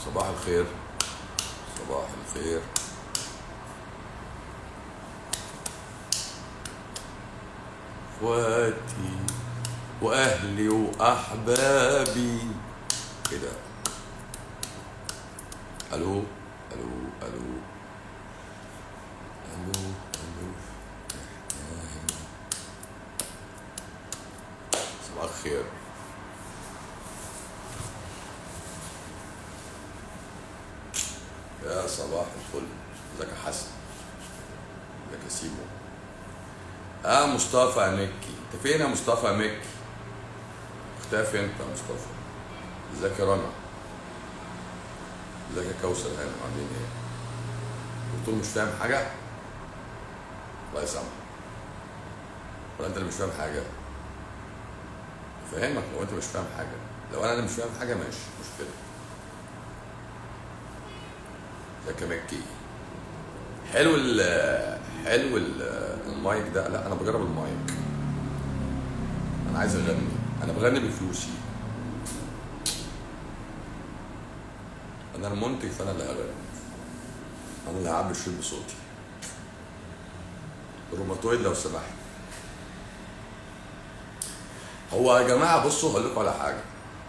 صباح الخير صباح الخير اخواتي واهلي واحبابي كده الو الو الو الو الو إحنا هنا. صباح الخير يا صباح الفل ازيك يا حسن ازيك يا سيمو اه مصطفى يا مكي انت فين يا مصطفى يا مكي اختفي انت يا مصطفى ازيك يا رنا ازيك يا كوثر هانم عاملين ايه دكتور مش فاهم حاجه الله يسامحك ولا انت اللي مش فاهم حاجه فاهمك لو انت مش فاهم حاجه لو انا اللي مش فاهم حاجه ماشي مشكله ازيك يا مكي حلو ال حلو ال المايك ده لا انا بجرب المايك انا عايز اغني انا بغني بفلوسي انا المنتج فانا اللي هغني انا اللي هعبي الشيء بصوتي الروماتويد لو سمحت هو يا جماعه بصوا هقول لكم على حاجه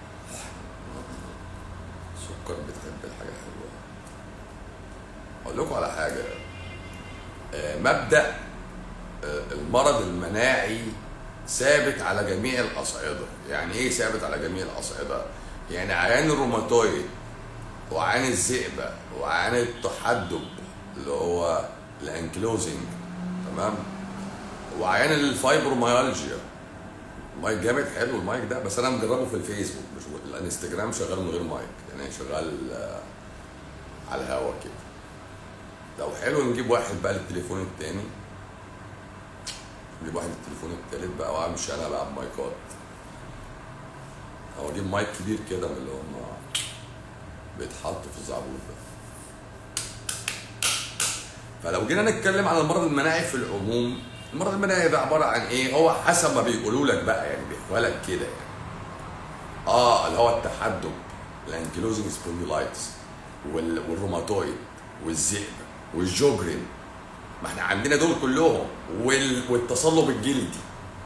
سكر بتحب الحاجه حلوه اقول لكم على حاجه آه، مبدا آه، المرض المناعي ثابت على جميع الاصعده يعني ايه ثابت على جميع الاصعده يعني عيان الروماتويد وعيان الذئبه وعيان التحدب اللي هو الانكلوزنج تمام وعيان الفايبروميالجيا المايك جامد حلو المايك ده بس انا مجربه في الفيسبوك مش الانستجرام شغال من غير مايك يعني شغال آه، على الهوا كده لو حلو نجيب واحد بقى للتليفون التاني نجيب واحد للتليفون التالت بقى وامشي انا بقى بمايكات او اجيب مايك كبير كده من اللي هم بيتحط في الزعبوط ده فلو جينا نتكلم عن المرض المناعي في العموم المرض المناعي ده عباره عن ايه هو حسب ما بيقولوا لك بقى يعني بيحكوا لك كده يعني اه اللي هو التحدب الانكلوزنج سبونديلايتس وال- والروماتويد والذئب والجوجرين ما احنا عندنا دول كلهم وال... والتصلب الجلدي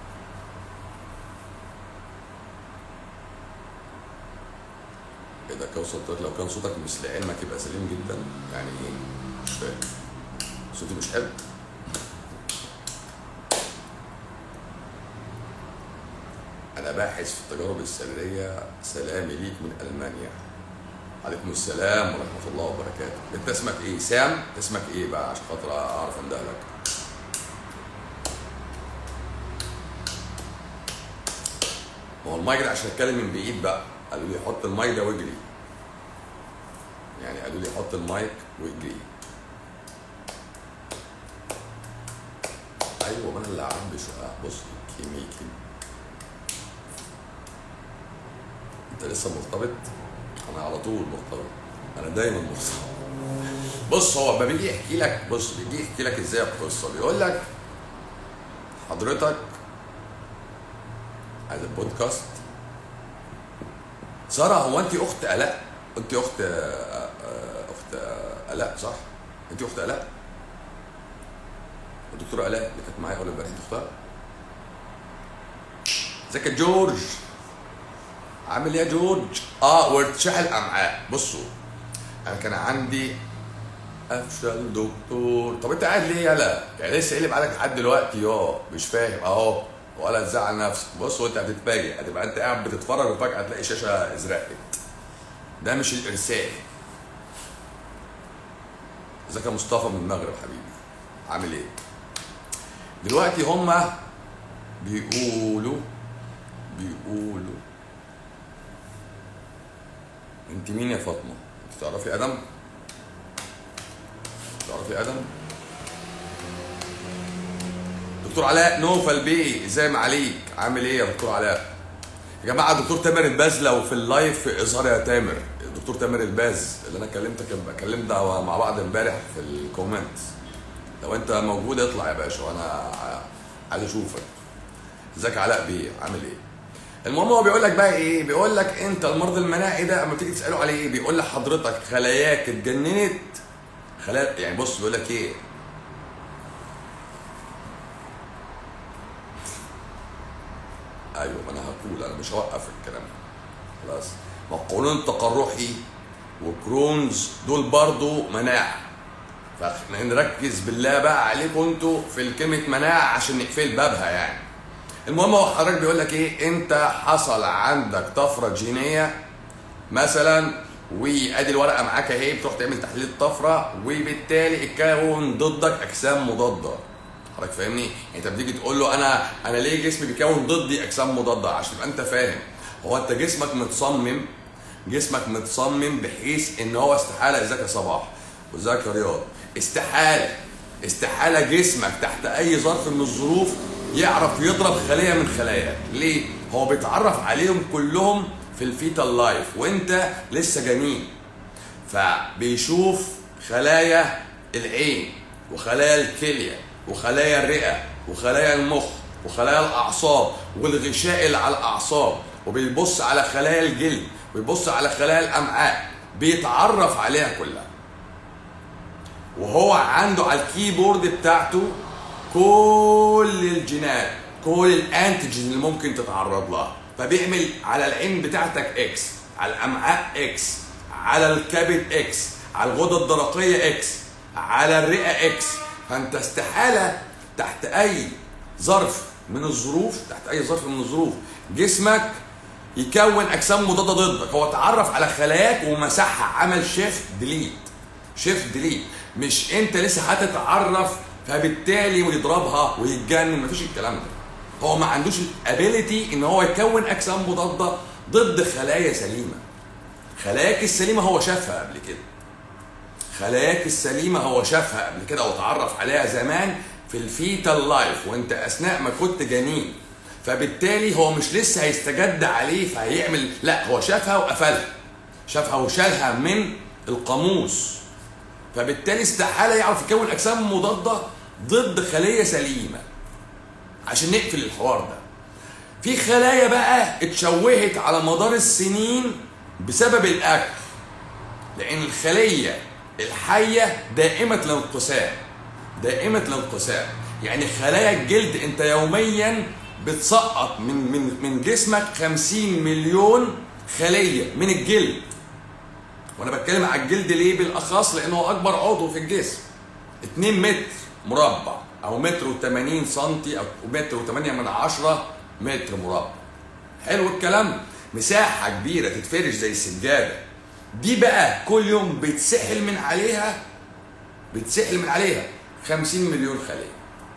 ايه ده كوثر قلت لك لو كان صوتك مش لعلمك يبقى سليم جدا يعني ايه مش فاهم صوتي مش حلو انا باحث في التجارب السريه سلامي ليك من المانيا عليكم السلام ورحمه الله وبركاته انت اسمك ايه سام اسمك ايه بقى عشان خاطر اعرف اندهلك ما هو المايك ده عشان اتكلم من بعيد بقى قالوا لي حط المايك ده واجري يعني قالوا لي حط المايك واجري ايوه ما انا اللي عم بص كيميكي انت لسه مرتبط انا على طول مرتبط انا دايما مرتبط بص هو ما بيجي يحكي لك بص بيجي يحكي لك ازاي القصه بيقول لك حضرتك عايز البودكاست ساره هو انت اخت الاء انت اخت آه، آه، اخت آه، الاء صح انت اخت الاء الدكتوره الاء اللي كانت معايا اول امبارح انت اختها ازيك يا جورج عامل ايه يا جورج اه وارتشاح الامعاء بصوا انا كان عندي افشل دكتور طب انت قاعد ليه يالا يعني لسه قلب عليك لحد دلوقتي اه مش فاهم اهو ولا تزعل نفسك بص وانت هتتفاجئ هتبقى انت قاعد بتتفرج وفجاه تلاقي شاشه ازرقت ده مش الارسال ازيك يا مصطفى من المغرب حبيبي عامل ايه دلوقتي هما بيقولوا بيقولوا انت مين يا فاطمه انت تعرفي ادم تعرفي ادم دكتور علاء نوفل بيه ازاي ما عليك عامل ايه يا دكتور علاء يا جماعه دكتور تامر الباز لو في اللايف في اظهار يا تامر الدكتور تامر الباز اللي انا كلمتك كلمنا مع بعض امبارح في الكومنتس لو انت موجود اطلع يا باشا وانا عايز اشوفك ازيك علاء بيه عامل ايه المهم هو بيقول لك بقى ايه بيقول لك انت المرض المناعي ده اما تيجي تساله عليه ايه بيقول لحضرتك خلاياك اتجننت خلايا يعني بص بيقول لك ايه ايوه ما انا هقول انا مش هوقف الكلام ده خلاص ما القولون التقرحي وكرونز دول برضو مناعه فاحنا نركز بالله بقى عليكم انتوا في الكلمه مناعه عشان نقفل بابها يعني المهم هو حضرتك بيقول لك ايه انت حصل عندك طفره جينيه مثلا وادي الورقه معاك اهي بتروح تعمل تحليل الطفره وبالتالي اتكون ضدك اجسام مضاده حضرتك فاهمني؟ يعني انت بتيجي تقول له انا انا ليه جسمي بيكون ضدي اجسام مضاده عشان تبقى انت فاهم هو انت جسمك متصمم جسمك متصمم بحيث ان هو استحاله ازيك يا صباح وازيك يا رياض استحاله استحاله جسمك تحت اي ظرف من الظروف يعرف يضرب خليه من خلاياك ليه؟ هو بيتعرف عليهم كلهم في الفيتال لايف وانت لسه جنين فبيشوف خلايا العين وخلايا الكليه وخلايا الرئه وخلايا المخ وخلايا الاعصاب والغشاء اللي على الاعصاب وبيبص على خلايا الجلد ويبص على خلايا الامعاء بيتعرف عليها كلها وهو عنده على الكيبورد بتاعته كل الجينات كل الانتيجين اللي ممكن تتعرض لها فبيعمل على العين بتاعتك اكس على الامعاء اكس على الكبد اكس على الغدة الدرقية اكس على الرئة اكس فانت استحالة تحت اي ظرف من الظروف تحت اي ظرف من الظروف جسمك يكون اجسام مضاده ضدك هو اتعرف على خلاياك ومسحها عمل شيفت ديليت شيفت ديليت مش انت لسه هتتعرف فبالتالي ويضربها ويتجنن مفيش الكلام ده هو ما عندوش الابيليتي ان هو يكون اجسام مضاده ضد خلايا سليمه خلاياك السليمه هو شافها قبل كده خلاياك السليمه هو شافها قبل كده واتعرف عليها زمان في الفيتال لايف وانت اثناء ما كنت جنين فبالتالي هو مش لسه هيستجد عليه فهيعمل لا هو شافها وقفلها شافها وشالها من القاموس فبالتالي استحاله يعرف يكون اجسام مضاده ضد خليه سليمه عشان نقفل الحوار ده في خلايا بقى اتشوهت على مدار السنين بسبب الاكل لان الخليه الحيه دائمه الانقسام دائمه الانقسام يعني خلايا الجلد انت يوميا بتسقط من من من جسمك 50 مليون خليه من الجلد وانا بتكلم على الجلد ليه بالاخص لانه هو اكبر عضو في الجسم 2 متر مربع او متر و80 سنتي او متر و8 من عشرة متر مربع حلو الكلام مساحه كبيره تتفرش زي السجاده دي بقى كل يوم بيتسحل من عليها بيتسحل من عليها 50 مليون خليه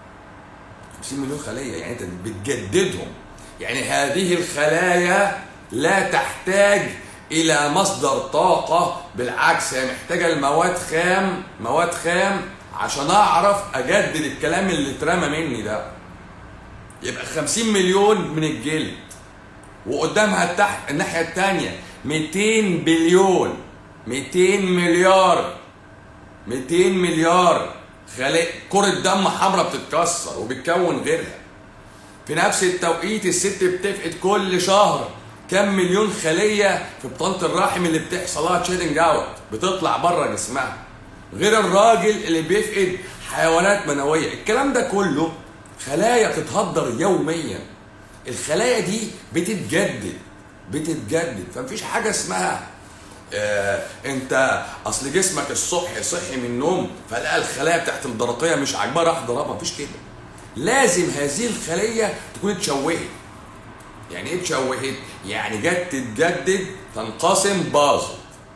50 مليون خليه يعني انت بتجددهم يعني هذه الخلايا لا تحتاج الى مصدر طاقه بالعكس هي محتاجه المواد خام مواد خام عشان اعرف اجدد الكلام اللي اترمى مني ده يبقى 50 مليون من الجلد وقدامها تحت الناحيه الثانيه 200 بليون 200 مليار 200 مليار خلايا كرة دم حمراء بتتكسر وبتكون غيرها في نفس التوقيت الست بتفقد كل شهر كم مليون خلية في بطانة الرحم اللي بتحصل لها تشيدنج اوت بتطلع بره جسمها غير الراجل اللي بيفقد حيوانات منوية الكلام ده كله خلايا بتتهدر يوميا الخلايا دي بتتجدد بتتجدد فمفيش حاجة اسمها آه انت اصل جسمك الصبح صحي من النوم فلقى الخلايا بتاعت الدرقيه مش عاجباه راح ضربها مفيش كده لازم هذه الخليه تكون اتشوهت يعني ايه اتشوهت يعني جت تتجدد تنقسم باظت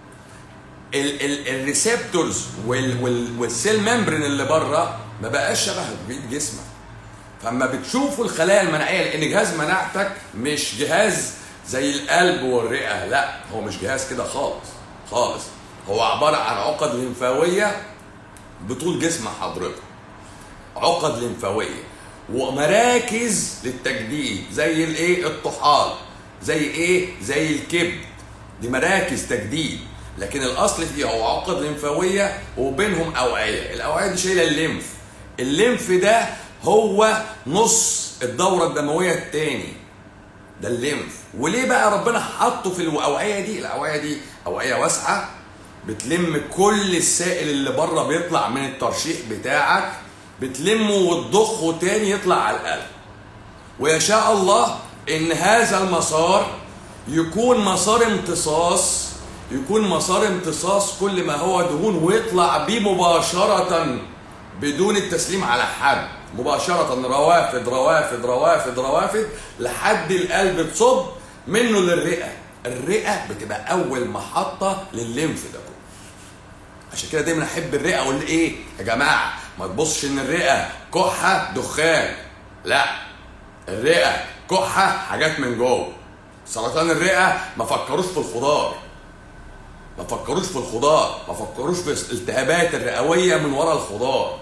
الريسبتورز والسيل ممبرين اللي بره ما بقاش شبه بيت جسمك فاما بتشوفوا الخلايا المناعيه لان جهاز مناعتك مش جهاز زي القلب والرئه لا هو مش جهاز كده خالص خالص هو عباره عن عقد لمفاويه بطول جسم حضرتك عقد لمفاويه ومراكز للتجديد زي الايه الطحال زي ايه زي الكبد دي مراكز تجديد لكن الاصل فيها هو عقد لمفاويه وبينهم اوعيه الاوعيه دي شايله الليمف الليمف ده هو نص الدوره الدمويه الثاني ده الليمف وليه بقى ربنا حطه في الاوعيه دي الاوعيه دي اوعيه واسعه بتلم كل السائل اللي بره بيطلع من الترشيح بتاعك بتلمه وتضخه تاني يطلع على القلب ويشاء الله ان هذا المسار يكون مسار امتصاص يكون مسار امتصاص كل ما هو دهون ويطلع بيه مباشرة بدون التسليم على حد مباشرة روافد روافد روافد روافد لحد القلب تصب منه للرئة الرئة بتبقى أول محطة للليمف ده كله عشان كده دايما احب الرئه اقول ايه يا جماعه ما تبصش ان الرئه كحه دخان لا الرئه كحه حاجات من جوه سرطان الرئه ما فكروش في الخضار ما فكروش في الخضار ما فكروش في الالتهابات الرئويه من ورا الخضار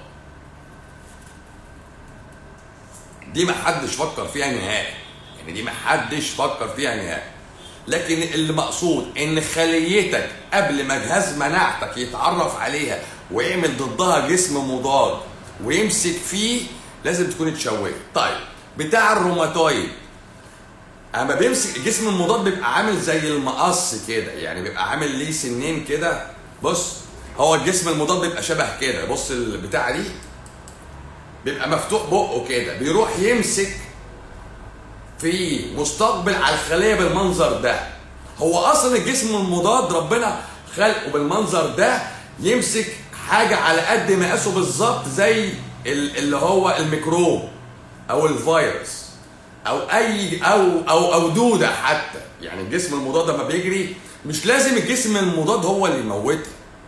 دي ما حدش فكر فيها نهائي يعني دي ما حدش فكر فيها نهائي لكن اللي مقصود ان خليتك قبل ما جهاز مناعتك يتعرف عليها ويعمل ضدها جسم مضاد ويمسك فيه لازم تكون اتشوهت طيب بتاع الروماتويد اما بيمسك الجسم المضاد بيبقى عامل زي المقص كده يعني بيبقى عامل ليه سنين كده بص هو الجسم المضاد بيبقى شبه كده بص البتاعه دي بيبقى مفتوح بقه كده بيروح يمسك في مستقبل على الخليه بالمنظر ده هو اصلا الجسم المضاد ربنا خلقه بالمنظر ده يمسك حاجه على قد مقاسه بالظبط زي ال- اللي هو الميكروب او الفيروس او اي او او او دوده حتى يعني الجسم المضاد لما بيجري مش لازم الجسم المضاد هو اللي يموتها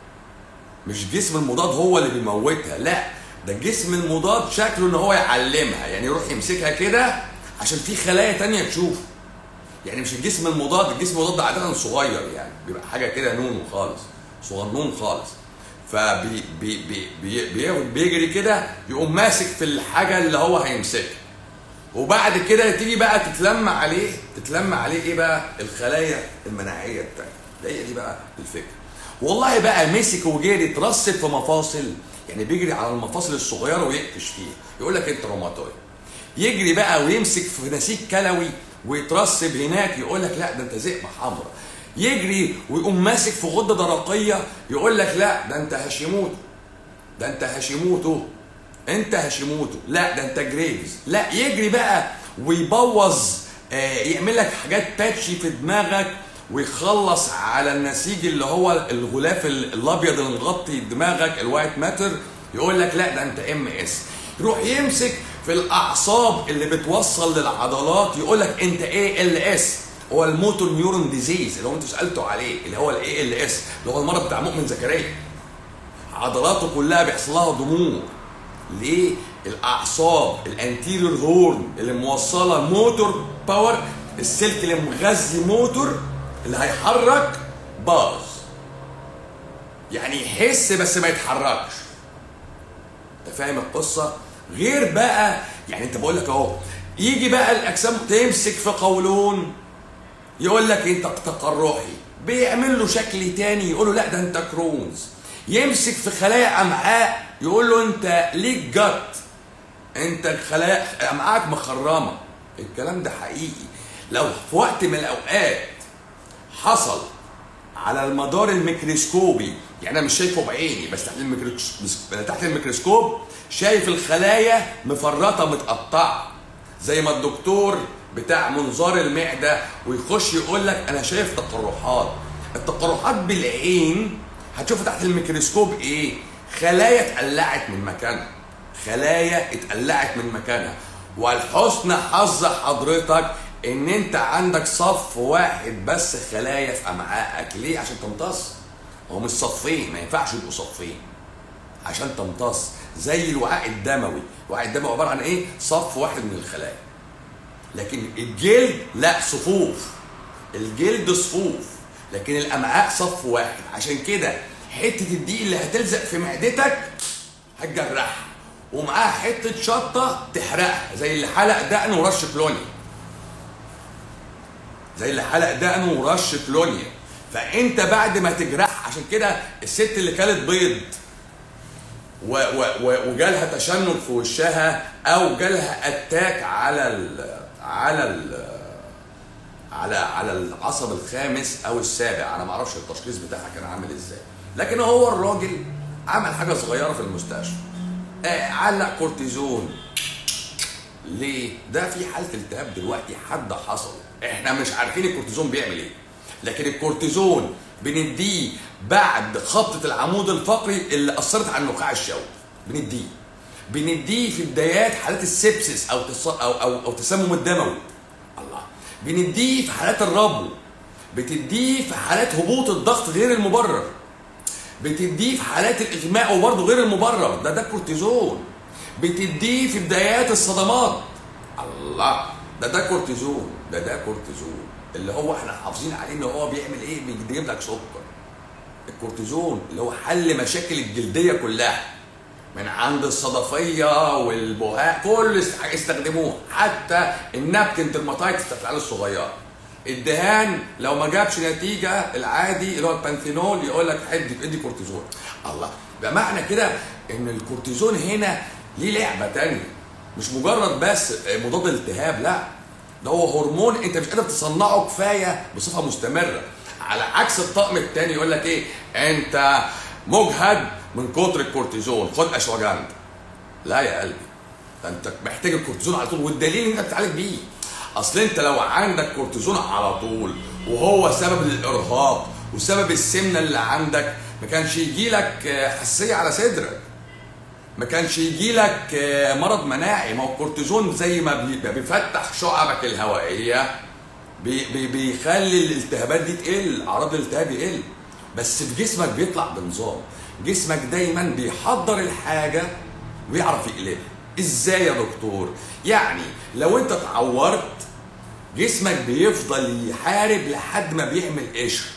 مش جسم المضاد هو اللي بيموتها لا ده الجسم المضاد شكله ان هو يعلمها يعني يروح يمسكها كده عشان في خلايا تانية تشوف يعني مش الجسم المضاد الجسم المضاد ده عاده صغير يعني بيبقى حاجه كده نون خالص صغنون خالص فبي بي بي بي بي بيجري كده يقوم ماسك في الحاجه اللي هو هيمسكها وبعد كده تيجي بقى تتلم عليه تتلم عليه ايه بقى الخلايا المناعيه بتاعته هي دي بقى الفكره والله بقى مسك وجري اترصد في مفاصل يعني بيجري على المفاصل الصغيره ويقفش فيها يقول لك انت روماتويد يجري بقى ويمسك في نسيج كلوي ويترسب هناك يقول لك لا ده انت ذئبه حمراء يجري ويقوم ماسك في غده درقيه يقول لك لا ده انت هاشيموتو ده انت هاشيموتو انت هاشيموتو لا ده انت جريفز لا يجري بقى ويبوظ آه، يعمل لك حاجات باتشي في دماغك ويخلص على النسيج اللي هو الغلاف ال- الابيض اللي مغطي دماغك الوايت ماتر يقول لك لا ده انت ام اس يروح يمسك في الاعصاب اللي بتوصل للعضلات يقول لك انت ايه ال اس هو الموتور نيورون ديزيز اللي هو انتوا سالتوا عليه اللي هو الاي ال اس اللي هو المرض بتاع مؤمن زكريا عضلاته كلها بيحصل لها ضمور ليه الاعصاب الانتيريور هورن اللي موصله موتور باور السلك اللي مغذي موتور اللي هيحرك باظ يعني يحس بس ما يتحركش انت فاهم القصه غير بقى يعني انت بقول لك اهو يجي بقى الاجسام تمسك في قولون يقول لك انت تقرحي بيعمل له شكل تاني يقول له لا ده انت كرونز يمسك في خلايا امعاء يقول له انت ليك جت انت خلايا امعاءك مخرمه الكلام ده حقيقي لو في وقت من الاوقات حصل على المدار الميكروسكوبي يعني انا مش شايفه بعيني بس تحت الميكروسكوب تحت الميكروسكوب شايف الخلايا مفرطه متقطعه زي ما الدكتور بتاع منظار المعده ويخش يقول لك انا شايف تقرحات التقرحات بالعين هتشوف تحت الميكروسكوب ايه خلايا اتقلعت من مكانها خلايا اتقلعت من مكانها ولحسن حظ حضرتك ان انت عندك صف واحد بس خلايا في امعائك ليه عشان تمتص هو مش صفين ما ينفعش يبقوا صفين عشان تمتص زي الوعاء الدموي الوعاء الدموي عباره عن ايه صف واحد من الخلايا لكن الجلد لا صفوف الجلد صفوف لكن الامعاء صف واحد عشان كده حته الدقيق اللي هتلزق في معدتك هتجرحها ومعاها حته شطه تحرقها زي اللي حلق دقنه ورش كلونيا زي اللي حلق دقنه ورش كلونيا فانت بعد ما تجرح عشان كده الست اللي كلت بيض و و و وجالها تشنج في وشها او جالها اتاك على ال على ال على على العصب الخامس او السابع انا ما اعرفش التشخيص بتاعها كان عامل ازاي لكن هو الراجل عمل حاجه صغيره في المستشفى آه علق كورتيزون ليه ده في حاله التهاب دلوقتي حد حصل احنا مش عارفين الكورتيزون بيعمل ايه لكن الكورتيزون بنديه بعد خبطه العمود الفقري اللي اثرت على النخاع الشوكي بنديه بنديه في بدايات حالات السبسس او تص... او او, أو تسمم الدموي الله بنديه في حالات الربو بتديه في حالات هبوط الضغط غير المبرر بتديه في حالات الاغماء وبرضه غير المبرر ده ده كورتيزون بتديه في بدايات الصدمات الله ده ده كورتيزون ده ده كورتيزون اللي هو احنا حافظين عليه ان هو بيعمل ايه بيجيب لك سكر الكورتيزون اللي هو حل مشاكل الجلديه كلها من عند الصدفيه والبهاء كل استخدموه حتى النابكن ترماتايتس بتاعت العيال الصغيره الدهان لو ما جابش نتيجه العادي اللي هو البانثينول يقول لك ادي ادي كورتيزون الله بمعنى كده ان الكورتيزون هنا ليه لعبه تانية مش مجرد بس مضاد الالتهاب لا ده هو هرمون انت مش قادر تصنعه كفايه بصفه مستمره على عكس الطقم التاني يقول لك ايه انت مجهد من كتر الكورتيزون خد اشواجندا لا يا قلبي ده انت محتاج الكورتيزون على طول والدليل ان انت بتتعالج بيه اصل انت لو عندك كورتيزون على طول وهو سبب الارهاق وسبب السمنه اللي عندك ما كانش يجي لك حساسيه على صدرك ما كانش يجي لك مرض مناعي ما هو الكورتيزون زي ما بيفتح شعبك الهوائيه بي بي بيخلي الالتهابات دي تقل اعراض الالتهاب يقل بس في جسمك بيطلع بنظام جسمك دايما بيحضر الحاجه ويعرف يقلبها ازاي يا دكتور يعني لو انت اتعورت جسمك بيفضل يحارب لحد ما بيعمل قشر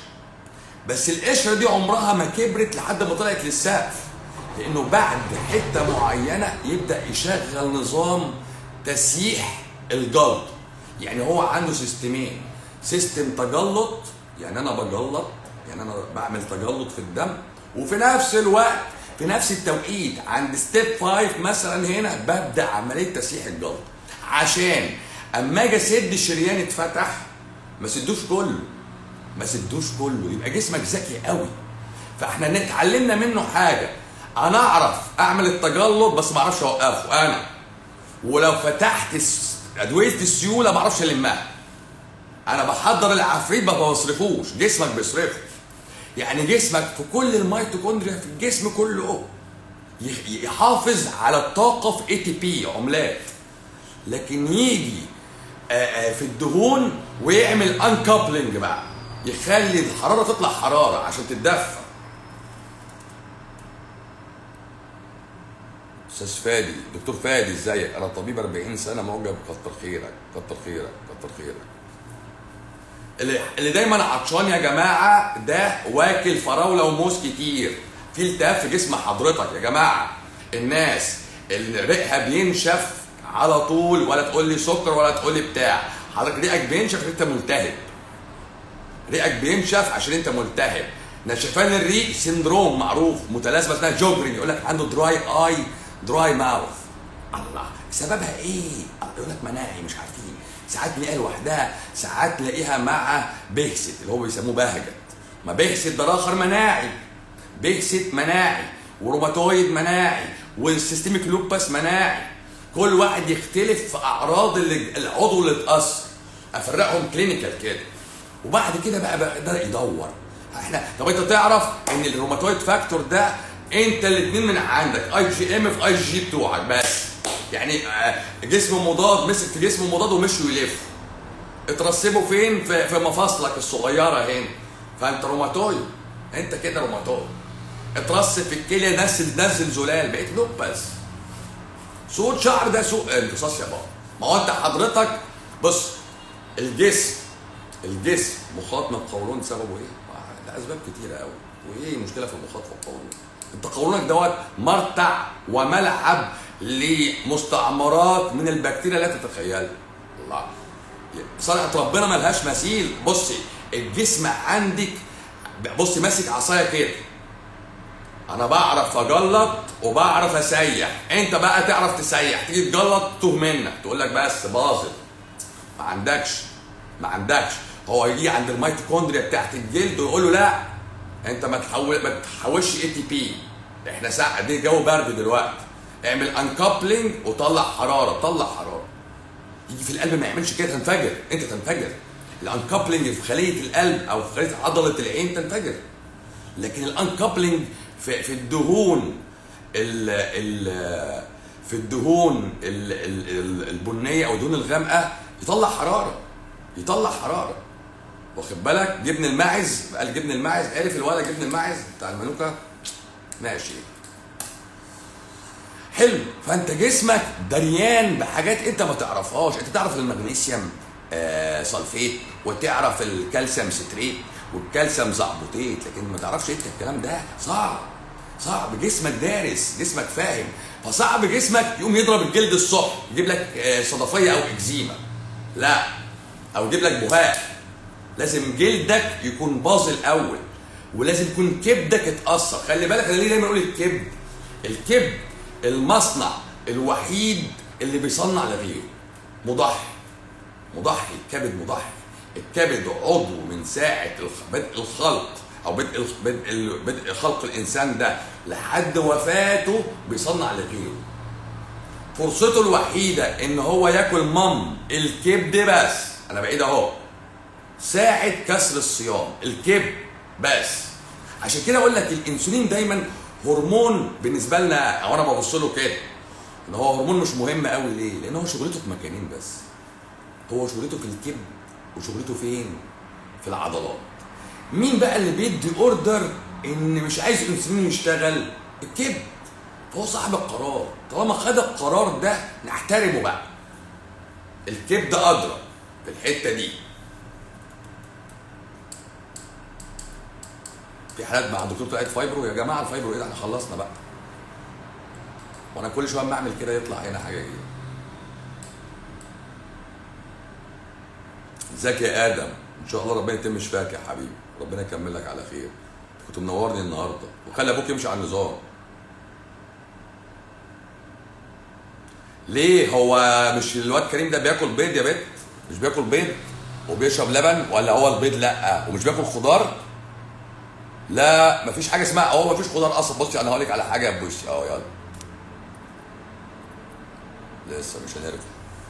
بس القشره دي عمرها ما كبرت لحد ما طلعت للسقف لانه بعد حته معينه يبدا يشغل نظام تسييح الجلط يعني هو عنده سيستمين سيستم تجلط يعني انا بجلط يعني انا بعمل تجلط في الدم وفي نفس الوقت في نفس التوقيت عند ستيب 5 مثلا هنا ببدا عمليه تسييح الجلط عشان اما اجي اسد الشريان اتفتح ما سدوش كله ما سدوش كله يبقى جسمك ذكي قوي فاحنا اتعلمنا منه حاجه انا اعرف اعمل التجلط بس ما اعرفش اوقفه انا ولو فتحت ادويه السيوله ما اعرفش المها انا بحضر العفريت ما بصرفوش جسمك بيصرفه يعني جسمك في كل الميتوكوندريا في الجسم كله يحافظ على الطاقه في اي تي بي عملات لكن يجي في الدهون ويعمل انكابلنج بقى يخلي الحراره تطلع حراره عشان تتدفى استاذ فادي دكتور فادي ازيك انا طبيب 40 سنه معجب كتر خيرك كتر خيرك كتر خيرك اللي, اللي دايما عطشان يا جماعه ده واكل فراوله وموز كتير في التهاب في جسم حضرتك يا جماعه الناس اللي ريقها بينشف على طول ولا تقول لي سكر ولا تقول لي بتاع حضرتك ريقك بينشف عشان انت ملتهب ريقك بينشف عشان انت ملتهب نشفان الريق سندروم معروف متلازمه اسمها جوجرين يقول لك عنده دراي اي دراي ماوث الله سببها ايه؟ يقول لك مناعي مش عارفين ساعات نلاقيها لوحدها ساعات نلاقيها مع بهست اللي هو بيسموه بهجت ما بهست ده اخر مناعي بهست مناعي وروماتويد مناعي والسيستميك لوباس مناعي كل واحد يختلف في اعراض اللي العضو اللي اتاثر افرقهم كلينيكال كده وبعد كده بقى بدا يدور احنا طب انت تعرف ان الروماتويد فاكتور ده انت الاثنين من عندك اي جي ام في اي جي بتوعك بس يعني جسم مضاد مسك في جسم مضاد ومشوا يلف اترسبوا فين في, في مفاصلك الصغيره هنا فانت روماتويد انت كده روماتويد اترسب في الكليه نزل نزل زلال بقيت لوبس سود شعر ده سوء امتصاص يا بابا ما هو انت حضرتك بص الجسم الجسم مخاط من القولون سببه ايه؟ ده اسباب كتيره قوي وايه المشكله في المخاط في القولون؟ انت قولونك دوت مرتع وملعب لمستعمرات من البكتيريا لا تتخيلها الله صنعة ربنا ملهاش مثيل بصي الجسم عندك بصي ماسك عصايه كده انا بعرف اجلط وبعرف اسيح انت بقى تعرف تسيح تيجي تجلط تتوه منك تقول لك بس باظت ما عندكش ما عندكش هو يجي عند الميتوكوندريا بتاعت الجلد ويقول له لا انت ما تحول ما تحولش اي تي بي احنا ساعه دي جو برد دلوقتي اعمل انكابلنج وطلع حراره طلع حراره يجي في القلب ما يعملش كده تنفجر انت تنفجر الانكابلنج في خليه القلب او في خليه عضله العين تنفجر لكن الانكابلنج في, في الدهون ال ال في الدهون ال ال ال البنيه او الدهون الغامقه يطلع حراره يطلع حراره واخد بالك جبن الماعز قال جبن الماعز عرف الولد جبن الماعز بتاع المانوكا ماشي حلو فانت جسمك دريان بحاجات انت ما تعرفهاش انت تعرف المغنيسيوم آه سلفيت وتعرف الكالسيوم ستريت والكالسيوم زعبوتيت لكن ما تعرفش انت الكلام ده صعب صعب جسمك دارس جسمك فاهم فصعب جسمك يقوم يضرب الجلد الصبح يجيب لك آه صدفيه او اكزيما لا او يجيب لك بهاق لازم جلدك يكون باظ الاول ولازم يكون كبدك اتاثر خلي بالك انا ليه دايما اقول الكبد الكبد المصنع الوحيد اللي بيصنع لغيره مضحي مضحي الكبد مضحي الكبد عضو من ساعة بدء الخلق أو بدء بدء بدء خلق الإنسان ده لحد وفاته بيصنع لغيره. فرصته الوحيدة إن هو ياكل مم الكبد بس أنا بعيد أهو ساعة كسر الصيام الكبد بس عشان كده أقول لك الأنسولين دايما هرمون بالنسبة لنا أو أنا ببص له كده إن هو هرمون مش مهم قوي ليه؟ لأن هو شغلته في مكانين بس هو شغلته في الكبد وشغلته فين؟ في العضلات. مين بقى اللي بيدي اوردر ان مش عايز الانسولين يشتغل؟ الكبد. فهو صاحب القرار، طالما خد القرار ده نحترمه بقى. الكبد ادرى في الحته دي. في حالات مع الدكتور طلعت فايبرو يا جماعه الفايبرو ايه ده احنا خلصنا بقى. وانا كل شويه ما اعمل كده يطلع هنا حاجه كده. ازيك يا ادم ان شاء الله ربنا يتم شفاك يا حبيبي ربنا يكمل لك على خير كنت منورني النهارده وخلي ابوك يمشي على النظام ليه هو مش الواد كريم ده بياكل بيض يا بنت مش بياكل بيض وبيشرب لبن ولا هو البيض لا ومش بياكل خضار لا مفيش حاجه اسمها هو مفيش خضار اصلا بصي انا هقول لك على حاجه يا بوشي اهو يلا لسه مش هنرجع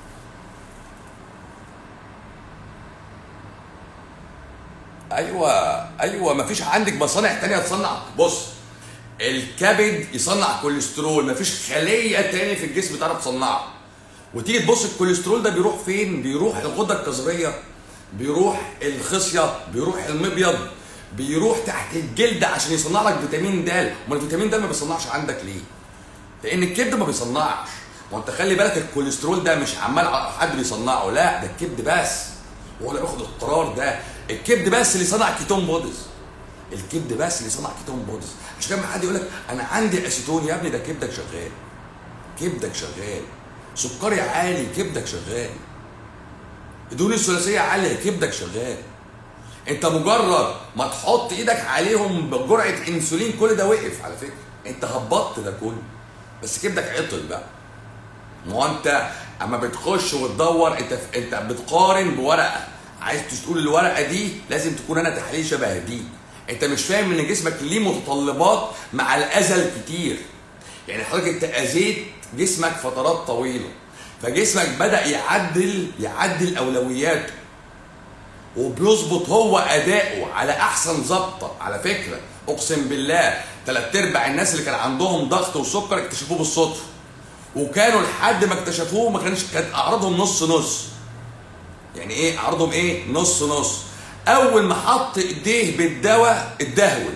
ايوه ايوه مفيش عندك مصانع تانية تصنع بص الكبد يصنع كوليسترول مفيش خليه تاني في الجسم تعرف تصنعه وتيجي تبص الكوليسترول ده بيروح فين بيروح الغده الكظريه بيروح الخصيه بيروح المبيض بيروح تحت الجلد عشان يصنع لك فيتامين د امال الفيتامين د ما بيصنعش عندك ليه لان الكبد ما بيصنعش ما انت خلي بالك الكوليسترول ده مش عمال حد بيصنعه لا ده الكبد بس هو اللي بياخد القرار ده الكبد بس اللي صنع كيتون بوديز الكبد بس اللي صنع كيتون بوديز عشان كده حد يقول لك انا عندي اسيتون يا ابني ده كبدك شغال كبدك شغال سكري عالي كبدك شغال الدهون الثلاثيه عاليه كبدك شغال انت مجرد ما تحط ايدك عليهم بجرعه انسولين كل ده وقف على فكره انت هبطت ده كله بس كبدك عطل بقى ما هو انت اما بتخش وتدور انت انت بتقارن بورقه عايز تقول الورقه دي لازم تكون انا تحليل شبه دي انت مش فاهم ان جسمك ليه متطلبات مع الاذى الكتير يعني حضرتك انت اذيت جسمك فترات طويله فجسمك بدا يعدل يعدل اولوياته وبيظبط هو اداؤه على احسن ظبطه على فكره اقسم بالله ثلاث ارباع الناس اللي كان عندهم ضغط وسكر اكتشفوه بالصدفه وكانوا لحد ما اكتشفوه ما كانش كانت اعراضهم نص نص يعني ايه اعراضهم ايه نص نص اول ما حط ايديه بالدواء اتدهول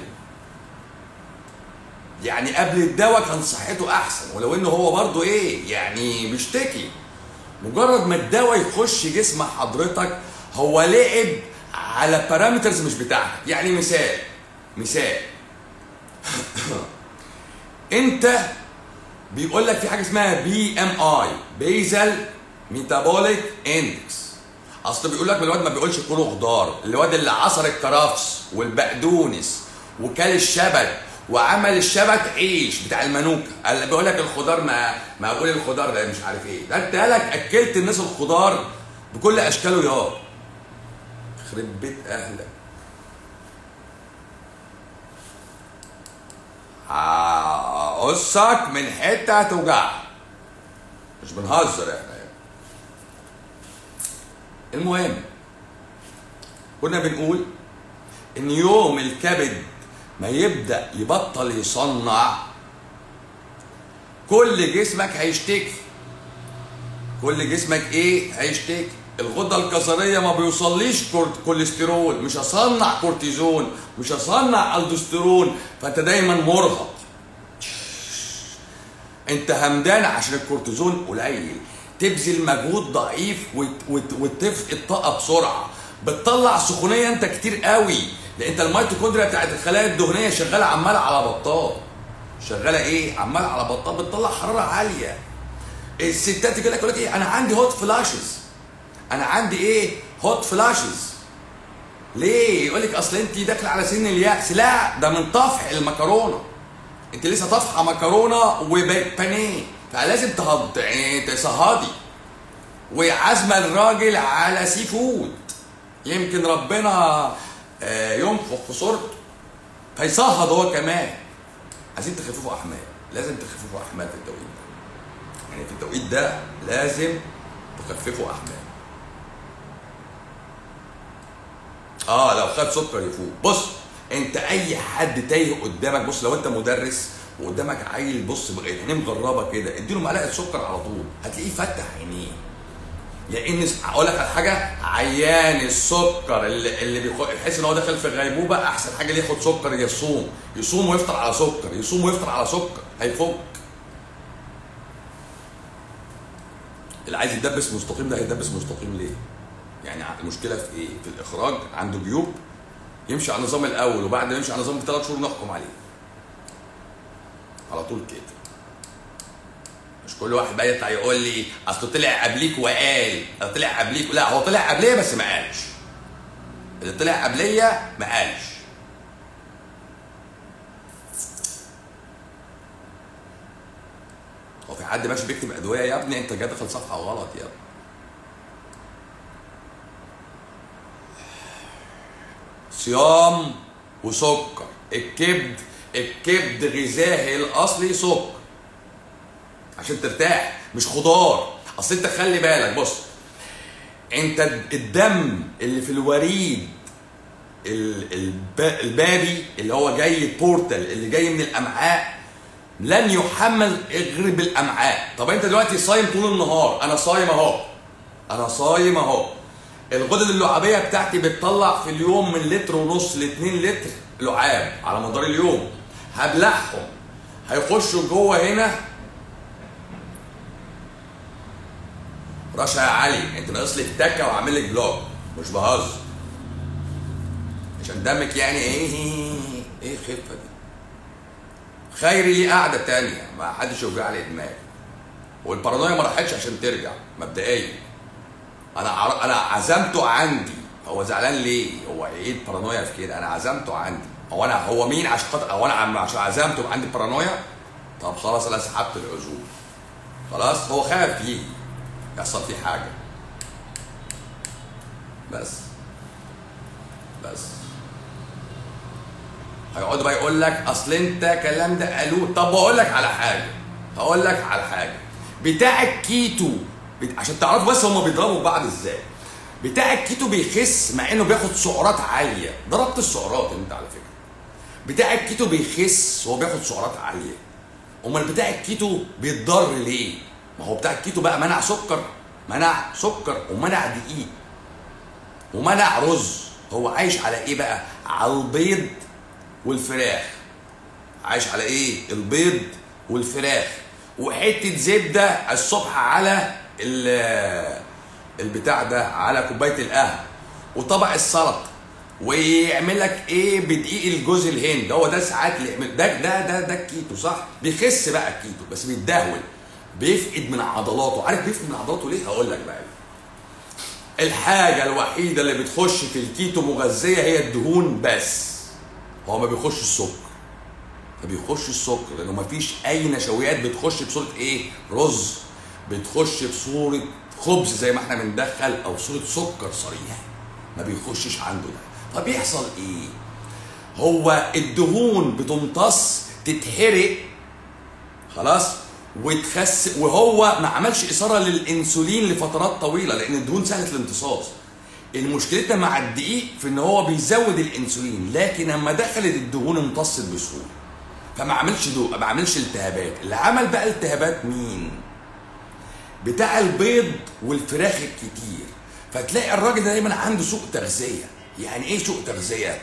يعني قبل الدواء كان صحته احسن ولو انه هو برضه ايه يعني بيشتكي مجرد ما الدواء يخش جسم حضرتك هو لعب على بارامترز مش بتاعتك يعني مثال مثال انت بيقول لك في حاجه اسمها بي ام اي بيزل ميتابوليك اندكس اصل بيقول لك الواد ما بيقولش كلوا خضار الواد اللي عصر الكرفس والبقدونس وكل الشبت وعمل الشبت عيش بتاع المانوكا اللي بيقول لك الخضار ما ما اقول الخضار ده مش عارف ايه ده انت لك اكلت الناس الخضار بكل اشكاله يا يخرب بيت اهلك هقصك من حته هتوجعك مش بنهزر احنا يعني. المهم كنا بنقول ان يوم الكبد ما يبدا يبطل يصنع كل جسمك هيشتكي كل جسمك ايه هيشتكي الغده الكظريه ما بيوصليش كورت- كوليسترول مش هصنع كورتيزون مش هصنع الدوستيرون فانت دايما مرهق انت همدان عشان الكورتيزون قليل تبذل مجهود ضعيف وت- وت- وتفقد طاقه بسرعه بتطلع سخونيه انت كتير قوي لان انت الميتوكوندريا بتاعت الخلايا الدهنيه شغاله عماله على بطال شغاله ايه عماله على بطال بتطلع حراره عاليه الستات يجي لك يقول لك ايه انا عندي هوت فلاشز انا عندي ايه هوت فلاشز ليه يقول لك اصل انت داخله على سن اليأس لا ده من طفح المكرونه انت لسه طافحه مكرونه وبانيه فلازم تهض يعني تصهدي وعازمه الراجل على سي فود يمكن ربنا آه، ينفخ في صورته فيصهد هو كمان عايزين تخففوا احمال لازم تخففوا احمال في التوقيت ده يعني في التوقيت ده لازم تخففوا احمال اه لو خد سكر يفوق بص انت اي حد تايه قدامك بص لو انت مدرس وقدامك عيل بص عينيه مجربه كده اديله معلقه سكر على طول هتلاقيه فتح عينيه لان اقول لك على حاجه عيان السكر اللي اللي بيخ- بيحس ان هو داخل في غيبوبه احسن حاجه ليه ياخد سكر يصوم يصوم ويفطر على سكر يصوم ويفطر على سكر هيفك اللي عايز يدبس مستقيم ده هيدبس مستقيم ليه؟ يعني المشكله في ايه؟ في الاخراج عنده جيوب يمشي على النظام الاول وبعد ما يمشي على النظام بثلاث شهور نحكم عليه. على طول كده. مش كل واحد بقى يطلع يقول لي اصل طلع قبليك وقال أصل طلع قبليك لا هو طلع قبليه بس ما قالش. اللي طلع قبليه ما قالش. هو في حد ماشي بيكتب ادويه يا ابني انت جاي داخل صفحه غلط يا ابني. صيام وسكر الكبد الكبد غذائه الاصلي سكر عشان ترتاح مش خضار اصل انت خلي بالك بص انت الدم اللي في الوريد ال- الب- البابي اللي هو جاي البورتال اللي جاي من الامعاء لن يحمل غير بالامعاء طب انت دلوقتي صايم طول النهار انا صايم اهو انا صايم اهو الغدد اللعابيه بتاعتي بتطلع في اليوم من لتر ونص ل 2 لتر لعاب على مدار اليوم هبلعهم هيخشوا جوه هنا رشا يا علي انت ناقص لك تكه وعامل لك بلوك مش بهزر عشان دمك يعني ايه ايه الخفه دي خيري ليه قعده تانية ما حدش يوجع لي دماغي والبارانويا ما راحتش عشان ترجع مبدئيا انا عر... انا عزمته عندي هو زعلان ليه هو ايه البارانويا في كده انا عزمته عندي هو انا هو مين عشان خاطر هو انا عم- عشان عزمته عندي بارانويا طب خلاص انا سحبت العزوم خلاص هو خايف يجي يحصل فيه حاجه بس بس هيقعد بقى يقول لك اصل انت الكلام ده قالوه طب بقول لك على حاجه هقول لك على حاجه بتاع الكيتو بت- عشان تعرفوا بس هم بيضربوا بعض ازاي بتاع الكيتو بيخس مع انه بياخد سعرات عاليه ضربت السعرات انت على فكره بتاع الكيتو بيخس وهو بياخد سعرات عاليه امال بتاع الكيتو بيتضر ليه ما هو بتاع الكيتو بقى منع سكر منع سكر ومنع دقيق ومنع رز هو عايش على ايه بقى على البيض والفراخ عايش على ايه البيض والفراخ وحته زبده الصبح على ال- البتاع ده على كوبايه القهوه وطبق السلطه ويعمل لك ايه بدقيق الجوز الهند هو ده ساعات اللي يعمل ده ده ده ده الكيتو صح بيخس بقى الكيتو بس بيتدهول بيفقد من عضلاته عارف بيفقد من عضلاته ليه هقول لك بقى الحاجة الوحيدة اللي بتخش في الكيتو مغذية هي الدهون بس هو ما بيخش السكر ما بيخش السكر لانه ما فيش اي نشويات بتخش بصورة ايه رز بتخش بصورة خبز زي ما احنا بندخل او صورة سكر صريح ما بيخشش عنده ده فبيحصل ايه هو الدهون بتمتص تتحرق خلاص وتخس وهو ما عملش اثاره للانسولين لفترات طويله لان الدهون سهله الامتصاص المشكلتنا مع الدقيق في ان هو بيزود الانسولين لكن لما دخلت الدهون امتصت بسهوله فما عملش دو ما عملش التهابات اللي عمل بقى التهابات مين بتاع البيض والفراخ الكتير فتلاقي الراجل ده دايما عنده سوء تغذيه يعني ايه سوء تغذيه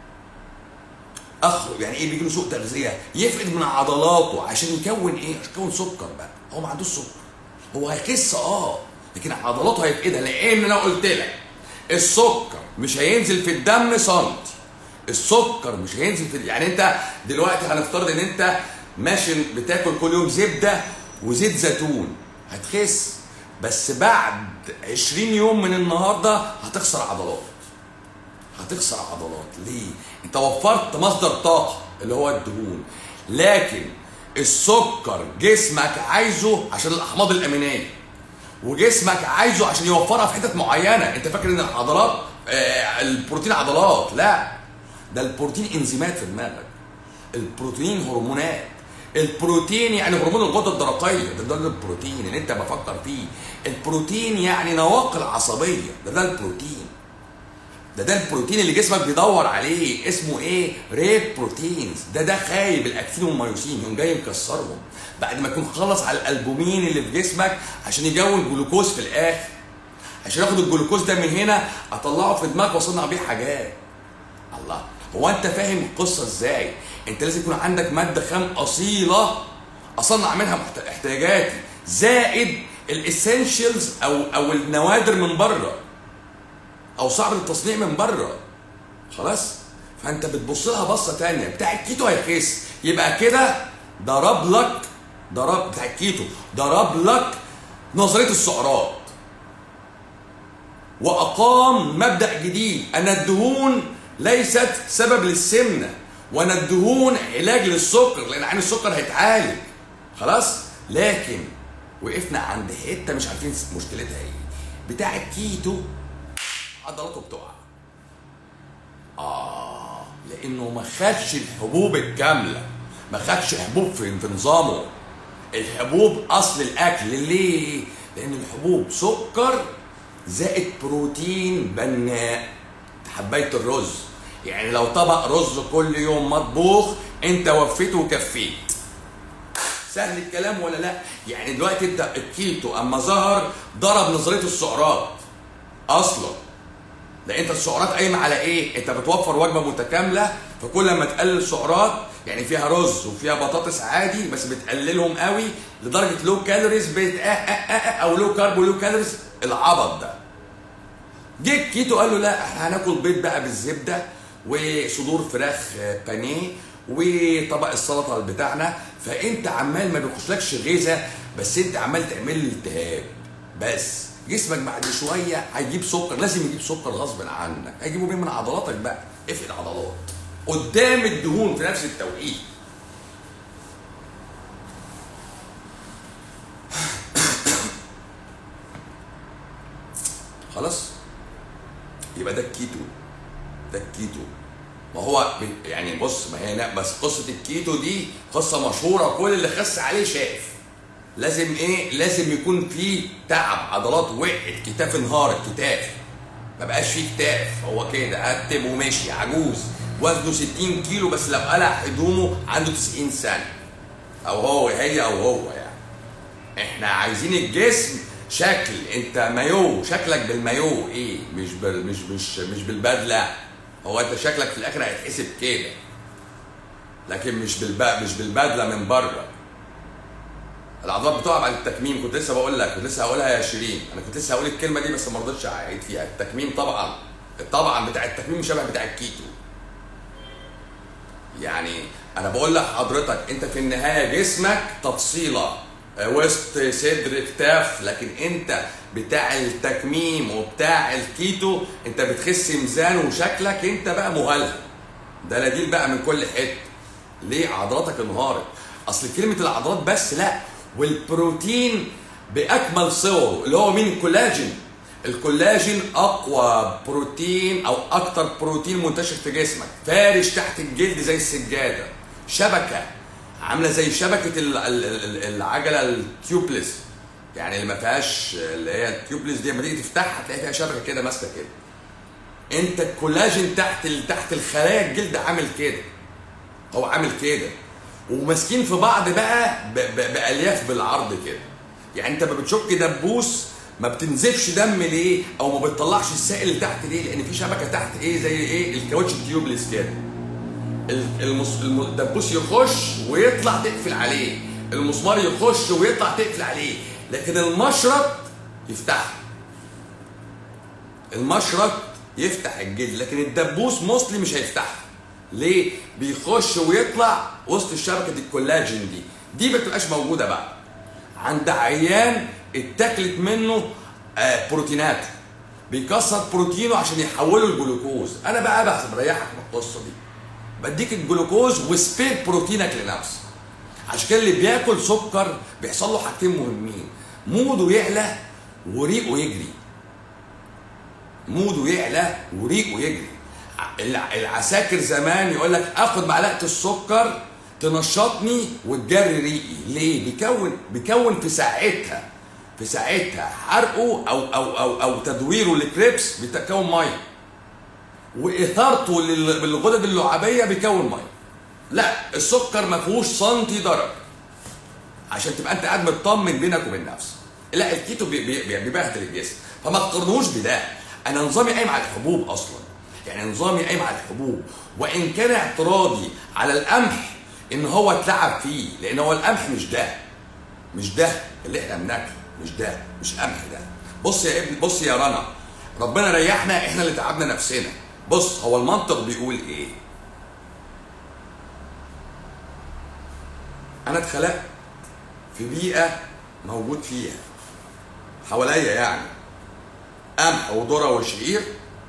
اخره يعني ايه بيجي له سوء تغذيه يفقد من عضلاته عشان يكون ايه عشان يكون سكر بقى هو ما عندوش سكر هو هيخس اه لكن عضلاته هيفقدها لان انا قلت لك السكر مش هينزل في الدم سنتي السكر مش هينزل في يعني انت دلوقتي هنفترض ان انت ماشي بتاكل كل يوم زبده وزيت زيتون هتخس بس بعد 20 يوم من النهارده هتخسر عضلات هتخسر عضلات ليه انت وفرت مصدر طاقه اللي هو الدهون لكن السكر جسمك عايزه عشان الاحماض الامينيه وجسمك عايزه عشان يوفرها في حتت معينه انت فاكر ان العضلات آه البروتين عضلات لا ده البروتين انزيمات في دماغك البروتين هرمونات البروتين يعني هرمون الغده الدرقيه ده ده البروتين اللي انت بفكر فيه البروتين يعني نواقل عصبيه ده ده البروتين ده ده البروتين اللي جسمك بيدور عليه اسمه ايه ريد بروتينز ده ده خايب الاكتين والميوسين يقوم جاي مكسرهم بعد ما يكون خلص على الالبومين اللي في جسمك عشان يجون جلوكوز في الاخر عشان اخد الجلوكوز ده من هنا اطلعه في دماغك واصنع بيه حاجات الله هو انت فاهم القصه ازاي انت لازم يكون عندك ماده خام اصيله اصنع منها احتياجاتي زائد الاسينشالز او او النوادر من بره او صعب التصنيع من بره خلاص فانت بتبص لها بصه تانية بتاع الكيتو هيخس يبقى كده ضرب لك ضرب بتاع الكيتو ضرب لك نظريه السعرات واقام مبدا جديد ان الدهون ليست سبب للسمنه وان الدهون علاج للسكر لان عين السكر هيتعالج خلاص لكن وقفنا عند حته مش عارفين مشكلتها ايه بتاع الكيتو عضلاته بتقع اه لانه ما خدش الحبوب الكامله ما خدش حبوب في, في نظامه الحبوب اصل الاكل ليه لان الحبوب سكر زائد بروتين بناء حبايه الرز يعني لو طبق رز كل يوم مطبوخ انت وفيت وكفيت سهل الكلام ولا لا يعني دلوقتي انت الكيتو اما ظهر ضرب نظريه السعرات اصلا ده انت السعرات قايمه على ايه انت بتوفر وجبه متكامله فكل ما تقلل سعرات يعني فيها رز وفيها بطاطس عادي بس بتقللهم قوي لدرجه لو كالوريز بت او لو كارب ولو كالوريز العبط ده جه الكيتو قال له لا احنا هناكل بيض بقى بالزبده وصدور فراخ بانيه وطبق السلطه بتاعنا فانت عمال ما بيخشلكش غذاء بس انت عمال تعمل لي التهاب بس جسمك بعد شويه هيجيب سكر لازم يجيب سكر غصب عنك هيجيبه مين من عضلاتك بقى افقد عضلات قدام الدهون في نفس التوقيت خلاص يبقى ده الكيتو ده الكيتو ما هو يعني بص ما هي بس قصه الكيتو دي قصه مشهوره كل اللي خس عليه شاف لازم ايه لازم يكون في تعب عضلات وقعت كتاف انهارت كتاف ما بقاش فيه كتاف هو كده قتب ومشي عجوز وزنه 60 كيلو بس لو قلع هدومه عنده 90 سنه او هو هي او هو يعني احنا عايزين الجسم شكل انت مايو شكلك بالمايو ايه مش بال مش مش مش بالبدله هو انت شكلك في الاخر هيتحسب كده لكن مش بالب... مش بالبدله من بره العضلات بتقع بعد التكميم كنت لسه بقول لك كنت لسه هقولها يا شيرين انا كنت لسه هقول الكلمه دي بس ما رضيتش اعيد فيها التكميم طبعا طبعا بتاع التكميم شبه بتاع الكيتو يعني انا بقول لحضرتك انت في النهايه جسمك تفصيله وسط صدر كتاف لكن انت بتاع التكميم وبتاع الكيتو انت بتخس ميزان وشكلك انت بقى مهلهل دلاديل بقى من كل حته ليه عضلاتك انهارت اصل كلمه العضلات بس لا والبروتين باكمل صوره اللي هو مين الكولاجين الكولاجين اقوى بروتين او اكتر بروتين منتشر في جسمك فارش تحت الجلد زي السجاده شبكه عامله زي شبكه ال- ال- ال- العجله التيوبلس يعني اللي ما فيهاش اللي هي التيوبلس دي لما تيجي تفتحها تلاقي فيها شبكه كده ماسكه كده انت الكولاجين تحت ال- تحت الخلايا الجلد عامل كده هو عامل كده وماسكين في بعض بقى ب- ب- بالياف بالعرض كده يعني انت ما بتشك دبوس ما بتنزفش دم ليه او ما بتطلعش السائل اللي تحت ليه لان في شبكه تحت ايه زي ايه الكاوتش التيوبلس كده ال- المس- الم- الدبوس يخش ويطلع تقفل عليه المسمار يخش ويطلع تقفل عليه لكن المشرط يفتحه المشرط يفتح الجلد لكن الدبوس موصلي مش هيفتحها ليه بيخش ويطلع وسط شبكه الكولاجين دي دي ما بتبقاش موجوده بقى عند عيان اتاكلت منه آه بروتينات بيكسر بروتينه عشان يحوله الجلوكوز انا بقى بس بريحك من القصه دي بديك الجلوكوز وسبير بروتينك لنفسك عشان كده اللي بياكل سكر بيحصل له حاجتين مهمين موده يعلى وريقه يجري موده يعلى وريقه يجري الع- العساكر زمان يقول لك اخد معلقه السكر تنشطني وتجري ريقي ليه بيكون بيكون في ساعتها في ساعتها حرقه او او او او تدويره لكريبس بيتكون ميه واثارته لل- للغدد اللعابيه بيكون ميه لا السكر ما فيهوش سنتي درجه عشان تبقى انت قاعد مطمن بينك وبين نفسك لا الكيتو بي- بي- بي- بيبهدل الجسم فما تقارنوش بده انا نظامي قايم على الحبوب اصلا يعني نظامي قايم على الحبوب وان كان اعتراضي على القمح ان هو اتلعب فيه لان هو القمح مش ده مش ده اللي احنا بناكله مش ده مش قمح ده بص يا ابني بص يا رنا ربنا ريحنا احنا اللي تعبنا نفسنا بص هو المنطق بيقول ايه انا اتخلقت في بيئه موجود فيها حواليا يعني قمح وذره وشعير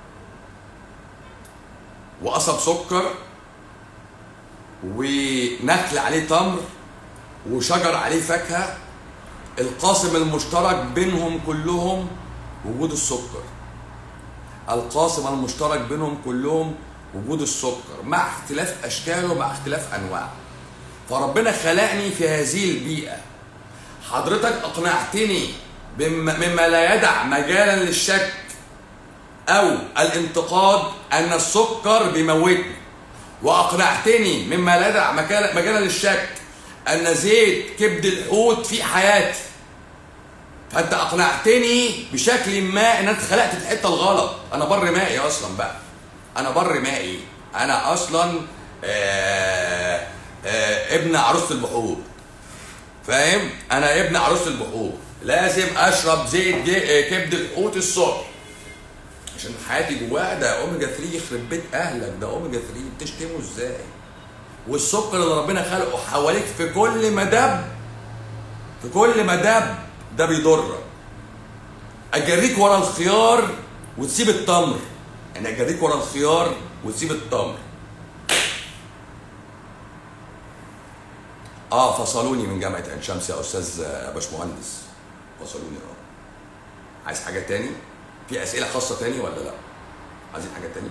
وقصب سكر ونخل عليه تمر وشجر عليه فاكهه القاسم المشترك بينهم كلهم وجود السكر القاسم المشترك بينهم كلهم وجود السكر مع اختلاف اشكاله مع اختلاف انواعه فربنا خلقني في هذه البيئه حضرتك اقنعتني بم- مما لا يدع مجالا للشك او الانتقاد ان السكر بيموتني واقنعتني مما لا يدع مجالا مجالا للشك ان زيت كبد الحوت في حياتي فانت اقنعتني بشكل ما ان انت خلقت في الحته الغلط انا بر مائي اصلا بقى انا بر مائي انا اصلا آه آه ابن عروسه البحور فاهم انا ابن عروسه البحور لازم اشرب زيت جي- آه، كبد الحوت الصبح عشان حياتي جواها ده اوميجا 3 يخرب بيت اهلك ده اوميجا 3 بتشتمه ازاي والسكر اللي ربنا خلقه حواليك في كل مدب في كل مدب ده بيضرك اجريك ورا الخيار وتسيب التمر يعني اجريك ورا الخيار وتسيب التمر اه فصلوني من جامعه عين شمس يا استاذ آه، باشمهندس فصلوني اه عايز حاجه تاني في اسئله خاصه تاني ولا لا عايزين حاجه تاني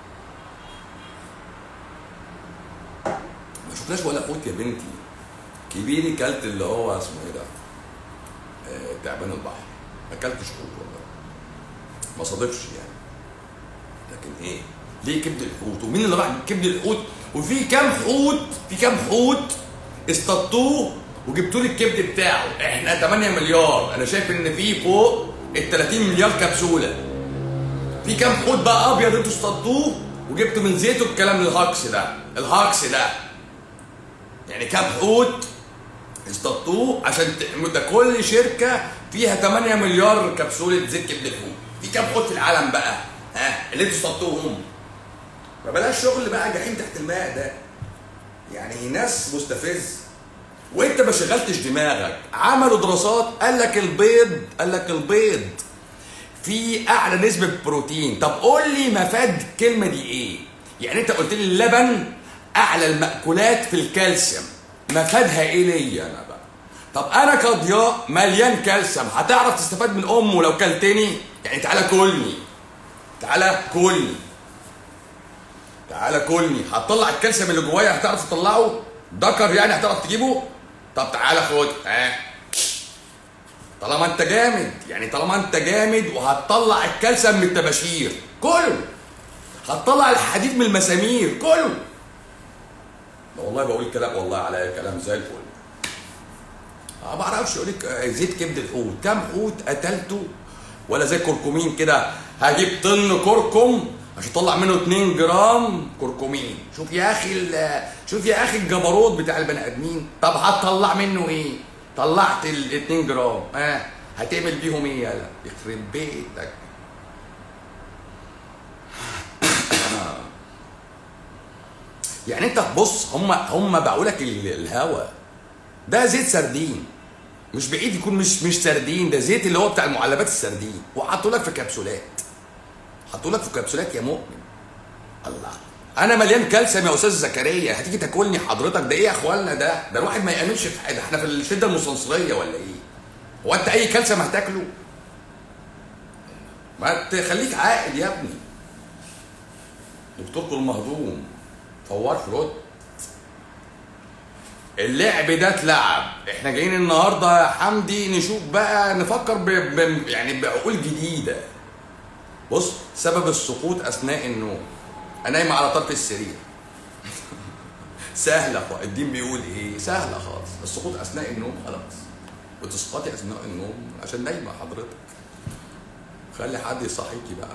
ما شفناش ولا حوت يا بنتي كبيري كلت اللي هو اسمه ايه ده آه، تعبان البحر ما اكلتش حوت والله ما صادفش يعني لكن ايه ليه كبد الحوت ومين اللي راح كبد الحوت وفي كام حوت في كام حوت اصطادتوه وجبتوا لي الكبد بتاعه احنا 8 مليار انا شايف ان في فوق ال 30 مليار كبسوله في كام حوت بقى ابيض انتوا اصطادتوه وجبتوا من زيته الكلام الهكس ده الهكس ده يعني كام حوت اصطادتوه عشان ت- ده كل شركه فيها 8 مليار كبسوله زيت كبد الحوت في كام حوت في العالم بقى ها اللي انتوا اصطادتوهم فبلاش شغل بقى جحيم تحت الماء ده يعني ناس مستفز وانت ما شغلتش دماغك عملوا دراسات قال لك البيض قال لك البيض في اعلى نسبه بروتين طب قول لي مفاد الكلمه دي ايه يعني انت قلت لي اللبن اعلى المأكولات في الكالسيوم مفادها ايه ليا انا بقى طب انا كضياء مليان كالسيوم هتعرف تستفاد من امه لو كلتني يعني تعالى كلني تعالى كلني تعالى كلني هتطلع الكالسيوم اللي جوايا هتعرف تطلعه ذكر يعني هتعرف تجيبه طب تعالى خد ها طالما انت جامد يعني طالما انت جامد وهتطلع الكالسيوم من الطباشير كله هتطلع الحديد من المسامير كله لا والله بقول كلام والله على كلام زي الفل ما بعرفش اقول لك آه، زيت كبد الحوت كام حوت قتلته ولا زي كركمين كده هجيب طن كركم عشان اطلع منه 2 جرام كركمين شوف يا اخي ال- شوف يا اخي الجبروت بتاع البني ادمين طب هتطلع منه ايه طلعت ال 2 جرام ها آه. هتعمل بيهم ايه يالا يخرب بيتك يعني انت بص هم هم باعوا لك ال- الهوا ده زيت سردين مش بعيد يكون مش مش سردين ده زيت اللي هو بتاع المعلبات السردين وحطوا لك في كبسولات حطوا لك في كبسولات يا مؤمن الله انا مليان كالسيوم يا استاذ زكريا هتيجي تاكلني حضرتك ده ايه يا اخوانا ده ده الواحد ما يامنش في حاجه احنا في الشده المستنصريه ولا ايه هو انت اي كالسيوم هتاكله ما تخليك عاقل يا ابني دكتوركم المهضوم فوار في رد اللعب ده اتلعب احنا جايين النهارده يا حمدي نشوف بقى نفكر ب... ب... يعني بعقول جديده بص سبب السقوط اثناء النوم انا نايم على طرف السرير سهله خالص الدين بيقول ايه سهله خالص السقوط اثناء النوم خلاص وتسقطي اثناء النوم عشان نايمه حضرتك خلي حد يصحيكي بقى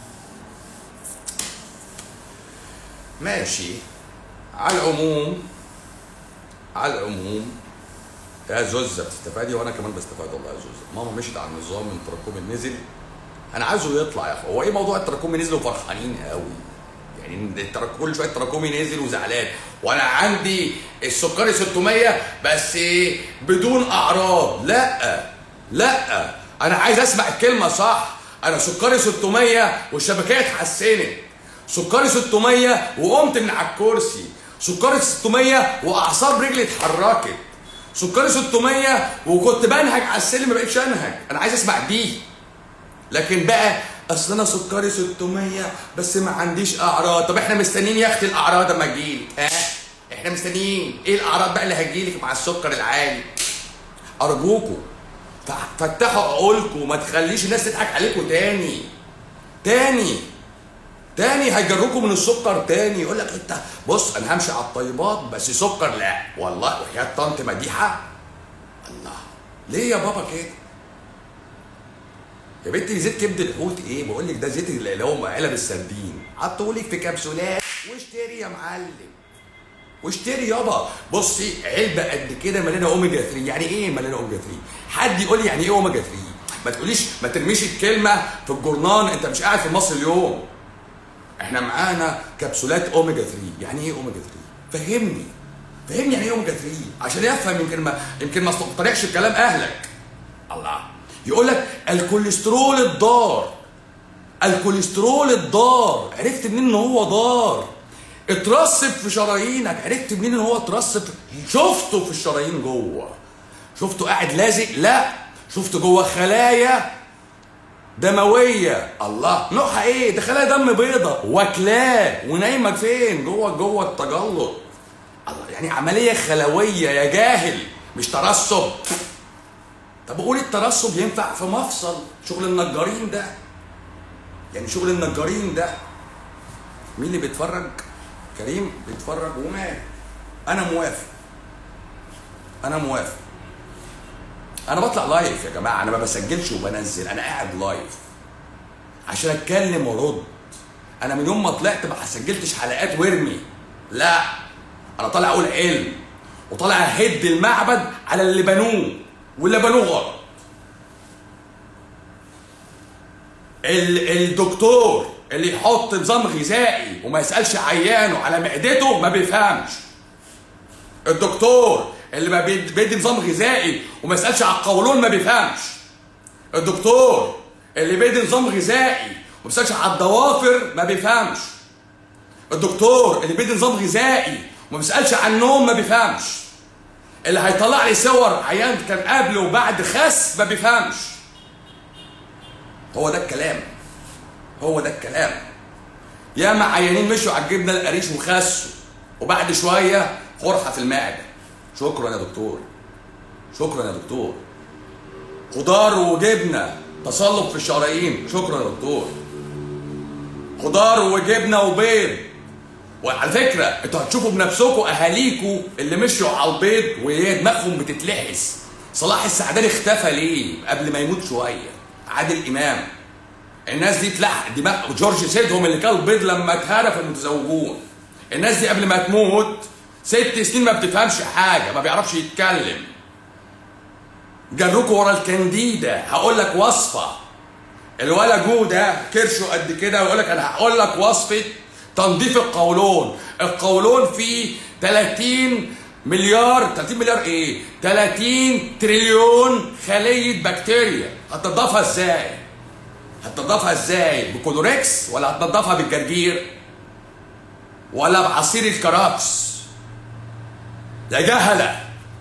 ماشي على العموم على العموم يا زوزة بتستفادي وانا كمان بستفاد والله يا زوزة ماما مشيت على النظام من التراكمي نزل انا عايزه يطلع يا اخو هو ايه موضوع التراكمي نزل وفرحانين قوي يعني التراك- كل شويه التراكمي نزل وزعلان وانا عندي السكري 600 بس بدون اعراض لا لا انا عايز اسمع الكلمه صح انا سكري 600 والشبكيه اتحسنت سكري 600 وقمت من على الكرسي سكري 600 واعصاب رجلي اتحركت سكري 600 وكنت بنهج على السلم ما بقتش انهج انا عايز اسمع دي لكن بقى اصل انا سكري 600 بس ما عنديش اعراض طب احنا مستنيين يا اختي الاعراض اما تجيلك ها احنا مستنيين ايه الاعراض بقى اللي هتجيلك مع السكر العالي ارجوكوا ف- فتحوا عقولكم ما تخليش الناس تضحك عليكم تاني تاني تاني هيجروكم من السكر تاني يقول لك انت بص انا همشي على الطيبات بس سكر لا والله وحياة طنط مديحه الله ليه يا بابا كده يا بنتي زيت كبد الحوت ايه بقول لك ده زيت اللي هو علب السردين حطولك في كبسولات واشتري يا معلم واشتري يابا بصي علبه قد كده مليانه اوميجا 3 يعني ايه مليانه اوميجا 3 حد يقول لي يعني ايه اوميجا 3 ما تقوليش ما ترميش الكلمه في الجورنان انت مش قاعد في مصر اليوم احنا معانا كبسولات اوميجا 3 يعني ايه اوميجا 3 فهمني فهمني يعني ايه اوميجا 3 عشان يفهم يمكن ما يمكن ما تقتنعش بكلام اهلك الله يقول لك الكوليسترول الضار الكوليسترول الضار عرفت منين ان هو ضار اترسب في شرايينك عرفت منين ان هو اترسب شفته في الشرايين جوه شفته قاعد لازق لا شفته جوه خلايا دمويه الله نوعها ايه ده خلايا دم بيضة واكلاه ونايمه فين جوه جوه التجلط الله يعني عمليه خلويه يا جاهل مش ترسب طب قول الترسب ينفع في مفصل شغل النجارين ده يعني شغل النجارين ده مين اللي بيتفرج كريم بيتفرج ومال انا موافق انا موافق انا بطلع لايف يا جماعه انا ما بسجلش وبنزل انا قاعد لايف عشان اتكلم وارد انا من يوم ما طلعت ما سجلتش حلقات وارمي لا انا طالع اقول علم وطالع اهد المعبد على اللي بنوه واللي بنوه غلط ال- الدكتور اللي يحط نظام غذائي وما يسالش عيانه على معدته ما بيفهمش الدكتور اللي ما بيد- بيدي نظام غذائي وما يسالش على القولون ما بيفهمش الدكتور اللي بيدي نظام غذائي وما بيسالش على الضوافر ما بيفهمش الدكتور اللي بيدي نظام غذائي وما بيسالش عن النوم ما بيفهمش اللي هيطلع لي صور عيان كان قبل وبعد خس ما بيفهمش هو ده الكلام هو ده الكلام ياما عيانين مشوا على الجبنه القريش وخسوا وبعد شويه قرحه في المعده شكرا يا دكتور شكرا يا دكتور خضار وجبنه تصلب في الشرايين شكرا يا دكتور خضار وجبنه وبيض وعلى فكره انتوا هتشوفوا بنفسكم اهاليكوا اللي مشوا على البيض وهي دماغهم بتتلحس صلاح السعداني اختفى ليه قبل ما يموت شويه عادل امام الناس دي تلحق دماغ جورج سيدهم اللي كان بيض لما اتهرف المتزوجون الناس دي قبل ما تموت ست سنين ما بتفهمش حاجه ما بيعرفش يتكلم جروكوا ورا الكنديده هقول لك وصفه الولا جو ده كرشه قد كده ويقول لك انا هقول لك وصفه تنظيف القولون القولون فيه 30 مليار 30 مليار ايه 30 تريليون خليه بكتيريا هتنضفها ازاي هتنضفها ازاي بكولوريكس ولا هتنضفها بالجرجير ولا بعصير الكرابس يا جهله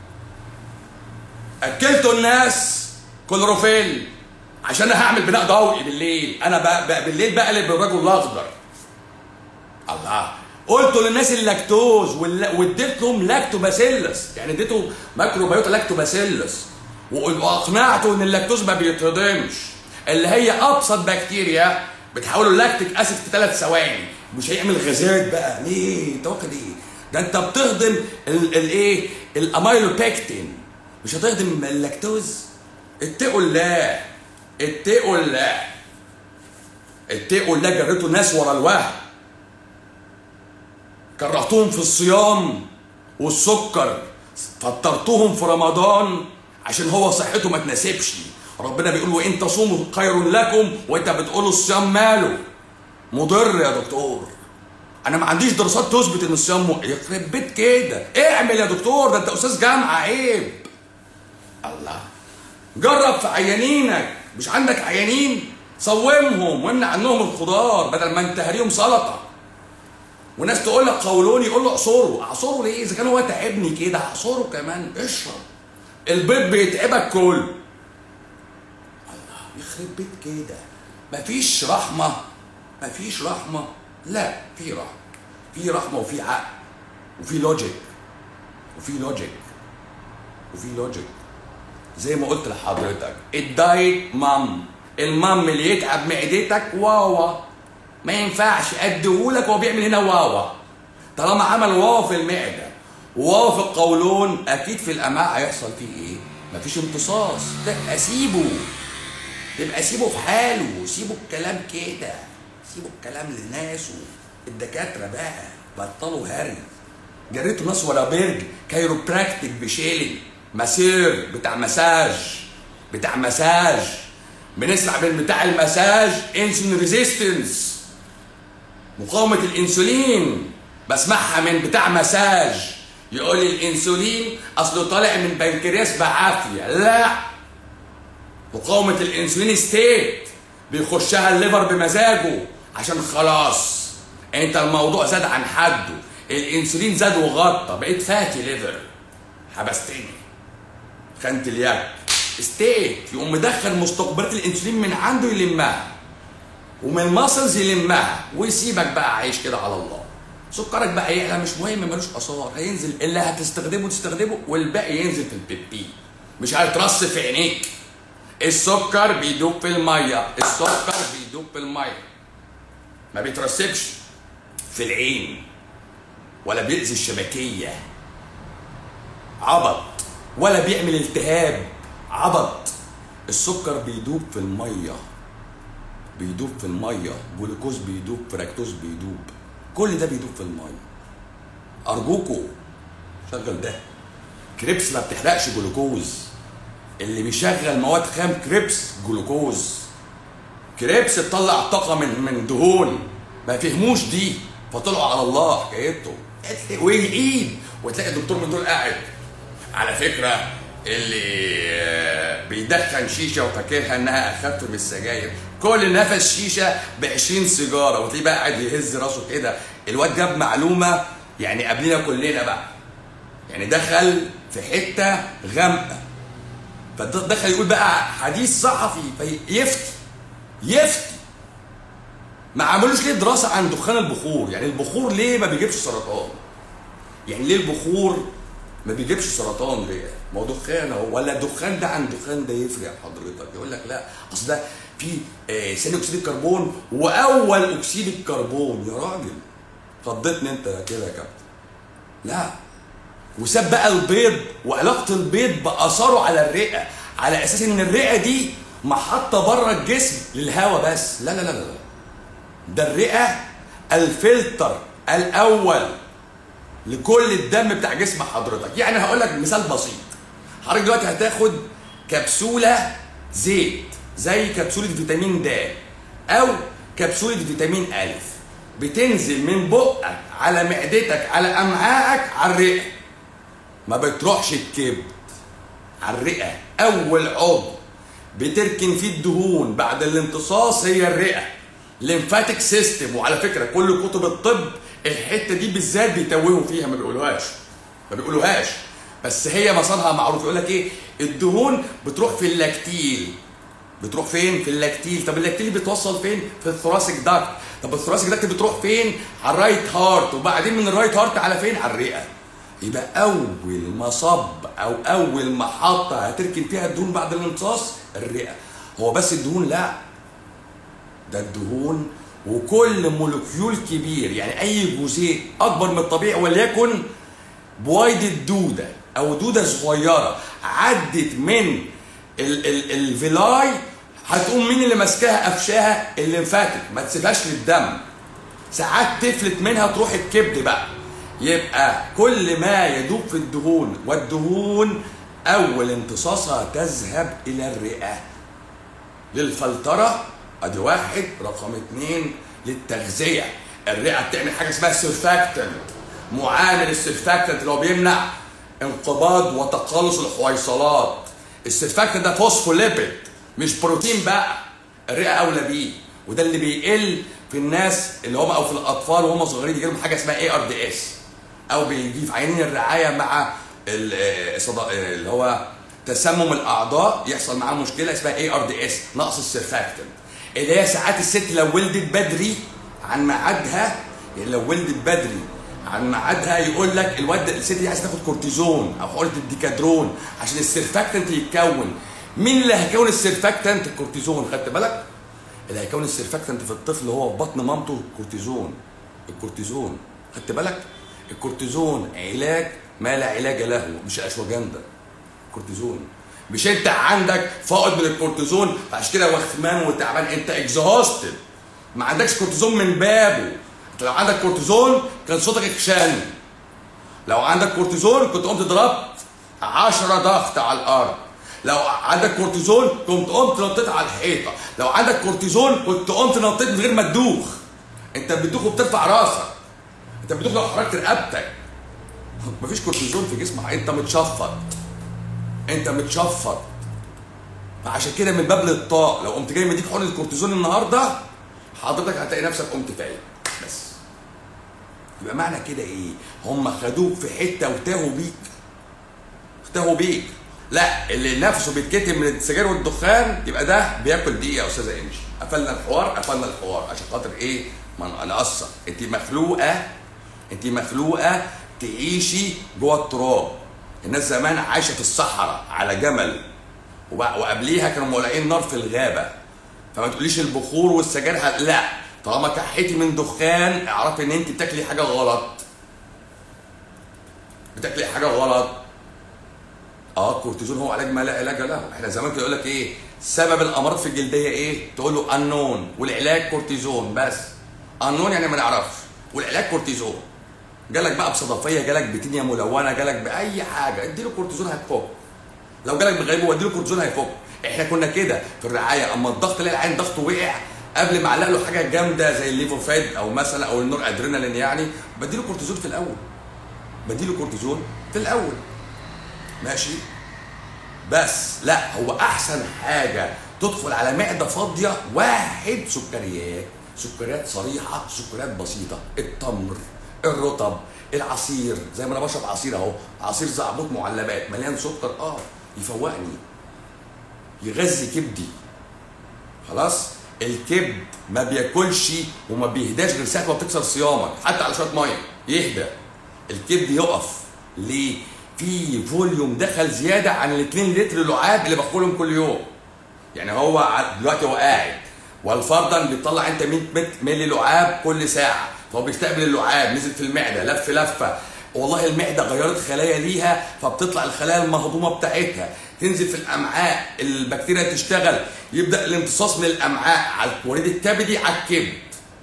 اكلتوا الناس كلوروفيل عشان انا هعمل بناء ضوئي بالليل انا بقى بقى بالليل بقلب الرجل الاخضر الله قلتوا للناس اللاكتوز وال- واديت لهم لاكتوباسيلس يعني اديته ماكروبيوتا لاكتوباسيلس واقنعته ان اللاكتوز ما بيتهضمش اللي هي ابسط بكتيريا بتحوله لاكتيك اسيد في ثلاث ثواني مش هيعمل غازات بقى ليه انت واخد ايه ده انت بتهضم الايه الاميلوبيكتين مش هتهضم اللاكتوز اتقوا الله اتقوا الله اتقوا الله جريتوا ناس ورا الوهم كرهتهم في الصيام والسكر فطرتهم في رمضان عشان هو صحته ما تناسبش ربنا بيقول وان تصوموا خير لكم وانت بتقول الصيام ماله مضر يا دكتور انا ما عنديش دراسات تثبت ان الصيام م... يخرب بيت كده اعمل يا دكتور ده انت استاذ جامعه عيب الله جرب في عيانينك مش عندك عيانين صومهم وامنع عنهم الخضار بدل ما انت هريهم سلطه وناس تقول لك قولوني يقول له اعصره اعصره ليه اذا كان هو تعبني كده اعصره كمان اشرب البيض بيتعبك كل الله يخرب بيت كده مفيش رحمه مفيش رحمه لا في رحمه في رحمه وفي عقل وفي لوجيك وفي لوجيك وفي لوجيك زي ما قلت لحضرتك الدايت مام المام اللي يتعب معدتك واوا ما ينفعش اديهولك وهو بيعمل هنا واوا طالما عمل واوا في المعده وواوا في القولون اكيد في الامعاء هيحصل فيه ايه؟ مفيش امتصاص لا اسيبه يبقى سيبه في حاله سيبه الكلام كده سيبوا الكلام لناسه الدكاتره بقى بطلوا هري جريتوا ناس ورا بيرج كايروبراكتيك بشيلي ماسير بتاع مساج بتاع مساج بنسمع من بتاع المساج انسولين ريزيستنس مقاومة الانسولين بسمعها من بتاع مساج يقول لي الانسولين اصله طالع من بنكرياس بعافية لا مقاومة الانسولين ستيت بيخشها الليفر بمزاجه عشان خلاص انت الموضوع زاد عن حده الانسولين زاد وغطى بقيت فاتي ليفر حبستني خانة اليد ستيت يقوم مدخل مستقبلات الانسولين من عنده يلمها ومن الماسلز يلمها ويسيبك بقى عايش كده على الله سكرك بقى يعلى مش مهم ملوش اثار هينزل اللي هتستخدمه تستخدمه والباقي ينزل في البيبي مش هيترص في عينيك السكر بيدوب في الميه السكر بيدوب في الميه ما بيترسبش في العين ولا بيأذي الشبكيه عبط ولا بيعمل التهاب عبط السكر بيدوب في الميه بيدوب في الميه جلوكوز بيدوب فركتوز بيدوب كل ده بيدوب في الميه ارجوكوا شغل ده كريبس ما بتحرقش جلوكوز اللي بيشغل مواد خام كريبس جلوكوز كريبس تطلع طاقه من من دهون ما فهموش دي فطلعوا على الله حكايته ويعيد وتلاقي الدكتور من دول قاعد على فكره اللي بيدخن شيشه وفاكرها انها اخف من السجاير كل نفس شيشه ب 20 سيجاره وتلاقيه بقى قاعد يهز راسه كده الواد جاب معلومه يعني قبلنا كلنا بقى يعني دخل في حته غامقه فدخل يقول بقى حديث صحفي فيفتي يفتي ما عملوش ليه دراسه عن دخان البخور يعني البخور ليه ما بيجيبش سرطان يعني ليه البخور ما بيجيبش سرطان ليه ما هو دخان اهو ولا الدخان ده عن دخان ده يفرق يا حضرتك يقول لك لا اصل ده في آه، ثاني اكسيد الكربون واول اكسيد الكربون يا راجل خضتني انت كده يا كابتن لا وساب بقى البيض وعلاقه البيض باثاره على الرئه على اساس ان الرئه دي محطه بره الجسم للهواء بس لا لا لا لا لا. ده الرئه الفلتر الاول لكل الدم بتاع جسم حضرتك يعني هقول لك مثال بسيط حضرتك دلوقتي هتاخد كبسوله زيت زي كبسوله فيتامين د او كبسوله فيتامين الف بتنزل من بقك على معدتك على امعائك على الرئه ما بتروحش الكبد على الرئه اول عضو بتركن فيه الدهون بعد الامتصاص هي الرئه ليمفاتيك سيستم وعلى فكره كل كتب الطب الحته دي بالذات بيتوهوا فيها ما بيقولوهاش ما بيقولوهاش بس هي مسارها معروف يقول لك ايه الدهون بتروح في اللاكتيل بتروح فين في اللاكتيل طب اللاكتيل بتوصل فين في الثوراسيك داكت طب الثوراسيك داكت بتروح فين على الرايت هارت وبعدين من الرايت هارت على فين على الرئه يبقى اول مصب او اول محطه هتركن فيها الدهون بعد الامتصاص الرئه هو بس الدهون لا ده الدهون وكل مولكيول كبير يعني اي جزيء اكبر من الطبيعي وليكن بويضة دودة او دودة صغيرة عدت من ال ال الفيلاي هتقوم مين اللي ماسكاها قفشاها الليمفاتيك ما تسيبهاش للدم ساعات تفلت منها تروح الكبد بقى يبقى كل ما يدوب في الدهون والدهون اول امتصاصها تذهب الى الرئه للفلتره ادي واحد رقم اتنين للتغذيه الرئه بتعمل حاجه اسمها سيرفاكتنت معامل السيرفاكتنت اللي هو بيمنع انقباض وتقلص الحويصلات السيرفاكتنت ده فوسفوليبيد مش بروتين بقى الرئه اولى بيه وده اللي بيقل في الناس اللي هم او في الاطفال وهم صغيرين يجي لهم حاجه اسمها اي ار دي اس او بيجي في عينين الرعايه مع ال- آه، الصدا- آه، اللي هو تسمم الاعضاء يحصل معاه مشكله اسمها اي ار دي اس نقص السيرفاكتنت اللي هي ساعات الست لو ولدت بدري عن ميعادها يعني لو ولدت بدري عن ميعادها يقول لك الواد الست دي عايزه تاخد كورتيزون او حقنه الديكادرون عشان السيرفاكتنت يتكون مين اللي هيكون السيرفاكتنت الكورتيزون خدت بالك اللي هيكون السيرفاكتنت في الطفل هو في بطن مامته الكورتيزون الكورتيزون خدت بالك الكورتيزون علاج ما لا علاج له مش اشواجندا كورتيزون مش انت عندك فائض من الكورتيزون فعشان كده وخمان وتعبان انت اكزهاستد ما عندكش كورتيزون من بابه انت لو عندك كورتيزون كان صوتك اخشان لو عندك كورتيزون كنت قمت ضربت 10 ضغط على الارض لو عندك كورتيزون كنت قمت نطيت على الحيطه لو عندك كورتيزون كنت قمت نطيت من غير ما تدوخ انت بتدوخ وبترفع راسك انت بتدوخ لو حركت رقبتك مفيش كورتيزون في جسمك انت متشفط انت متشفط فعشان كده من باب للطاق لو قمت جاي مديك حقن الكورتيزون النهارده حضرتك هتلاقي نفسك قمت فايق بس يبقى معنى كده ايه هم خدوك في حته وتاهوا بيك تاهوا بيك لا اللي نفسه بيتكتم من السجاير والدخان يبقى ده بياكل دقيقه يا استاذه انجي قفلنا الحوار قفلنا الحوار عشان خاطر ايه ما نقصر انت مخلوقه انت مخلوقه تعيشي جوه التراب الناس زمان عايشه في الصحراء على جمل وبع- وقبليها كانوا مولعين نار في الغابه فما تقوليش البخور والسجاير ه- لا طالما كحيتي من دخان اعرفي ان انت بتاكلي حاجه غلط بتاكلي حاجه غلط اه الكورتيزون هو علاج ما لا علاج له احنا زمان كده يقول لك ايه سبب الامراض في الجلديه ايه تقول له انون والعلاج كورتيزون بس انون يعني ما نعرفش والعلاج كورتيزون جالك بقى بصدفيه جالك بتينيا ملونه جالك باي حاجه اديله كورتيزون هتفك لو جالك بغيبه وديله كورتيزون هيفك احنا كنا كده في الرعايه اما الضغط تلاقي العين ضغطه وقع قبل ما اعلق له حاجه جامده زي الليفوفيد او مثلا او النور ادرينالين يعني بديله كورتيزون في الاول بديله كورتيزون في الاول ماشي بس لا هو احسن حاجه تدخل على معده فاضيه واحد سكريات سكريات صريحه سكريات بسيطه التمر الرطب العصير زي ما انا بشرب عصير اهو عصير زعبوط معلبات مليان سكر اه يفوقني يغذي كبدي خلاص الكبد ما بياكلش وما بيهداش غير ساعه ما بتكسر صيامك حتى على شويه ميه يهدى الكبد يقف ليه؟ في فوليوم دخل زياده عن ال 2 لتر لعاب اللي باكلهم كل يوم يعني هو ع- دلوقتي هو قاعد والفرضا بيطلع انت 100 مت- مللي لعاب كل ساعه فهو بيستقبل اللعاب نزل في المعده لف لفه والله المعده غيرت خلايا ليها فبتطلع الخلايا المهضومه بتاعتها تنزل في الامعاء البكتيريا تشتغل يبدا الامتصاص من الامعاء على الوريد الكبدي على الكبد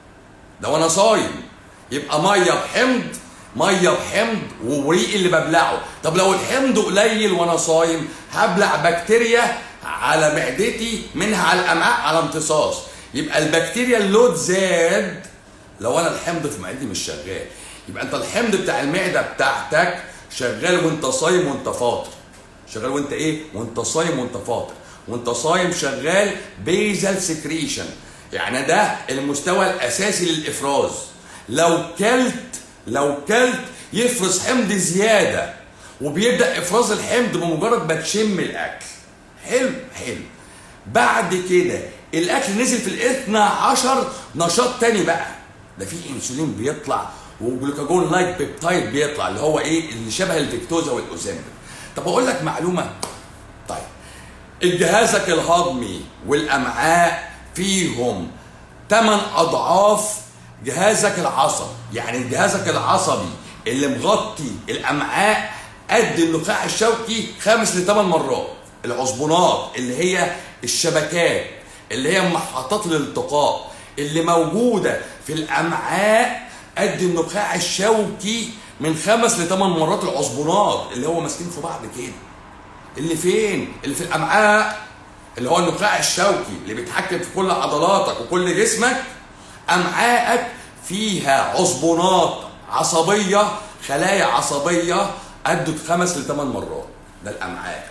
ده وانا صايم يبقى ميه بحمض ميه بحمض وريق اللي ببلعه طب لو الحمض قليل وانا صايم هبلع بكتيريا على معدتي منها على الامعاء على امتصاص يبقى البكتيريا اللود زاد لو انا الحمض في معدتي مش شغال يبقى انت الحمض بتاع المعده بتاعتك شغال وانت صايم وانت فاطر شغال وانت ايه وانت صايم وانت فاطر وانت صايم شغال بيزل سكريشن يعني ده المستوى الاساسي للافراز لو كلت لو كلت يفرز حمض زياده وبيبدا افراز الحمض بمجرد ما تشم الاكل حلو حلو بعد كده الاكل نزل في الاثنى عشر نشاط تاني بقى ده في انسولين بيطلع وجلوكاجون لايك بيبتايد بيطلع اللي هو ايه اللي شبه الفيكتوزا والاوزامبين طب اقول لك معلومه طيب الجهازك الهضمي والامعاء فيهم 8 اضعاف جهازك العصبي يعني جهازك العصبي اللي مغطي الامعاء قد النخاع الشوكي خمس لثمان مرات العصبونات اللي هي الشبكات اللي هي محطات الالتقاء اللي موجوده في الامعاء قد النخاع الشوكي من خمس لثمان مرات العصبونات اللي هو ماسكين في بعض كده اللي فين؟ اللي في الامعاء اللي هو النخاع الشوكي اللي بيتحكم في كل عضلاتك وكل جسمك امعائك فيها عصبونات عصبيه خلايا عصبيه قد خمس لثمان مرات ده الامعاء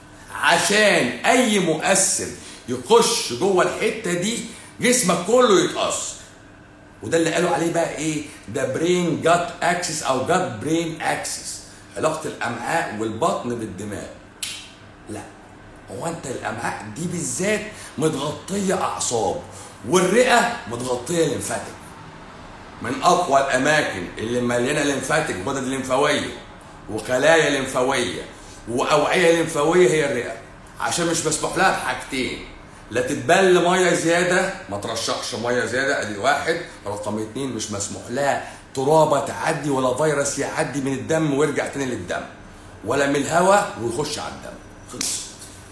عشان اي مؤثر يخش جوه الحته دي جسمك كله يتاثر وده اللي قالوا عليه بقى ايه ده برين جات اكسس او جات برين اكسس علاقه الامعاء والبطن بالدماغ لا هو انت الامعاء دي بالذات متغطيه اعصاب والرئه متغطيه لمفاتك من اقوى الاماكن اللي مليانه لمفاتك غدد لمفاويه وخلايا لمفاويه واوعيه لمفاويه هي الرئه عشان مش مسموح لها بحاجتين لا تتبل ميه زياده ما ترشحش ميه زياده ادي واحد رقم اتنين مش مسموح لها ترابه تعدي ولا فيروس يعدي من الدم ويرجع تاني للدم ولا من الهواء ويخش على الدم خلصت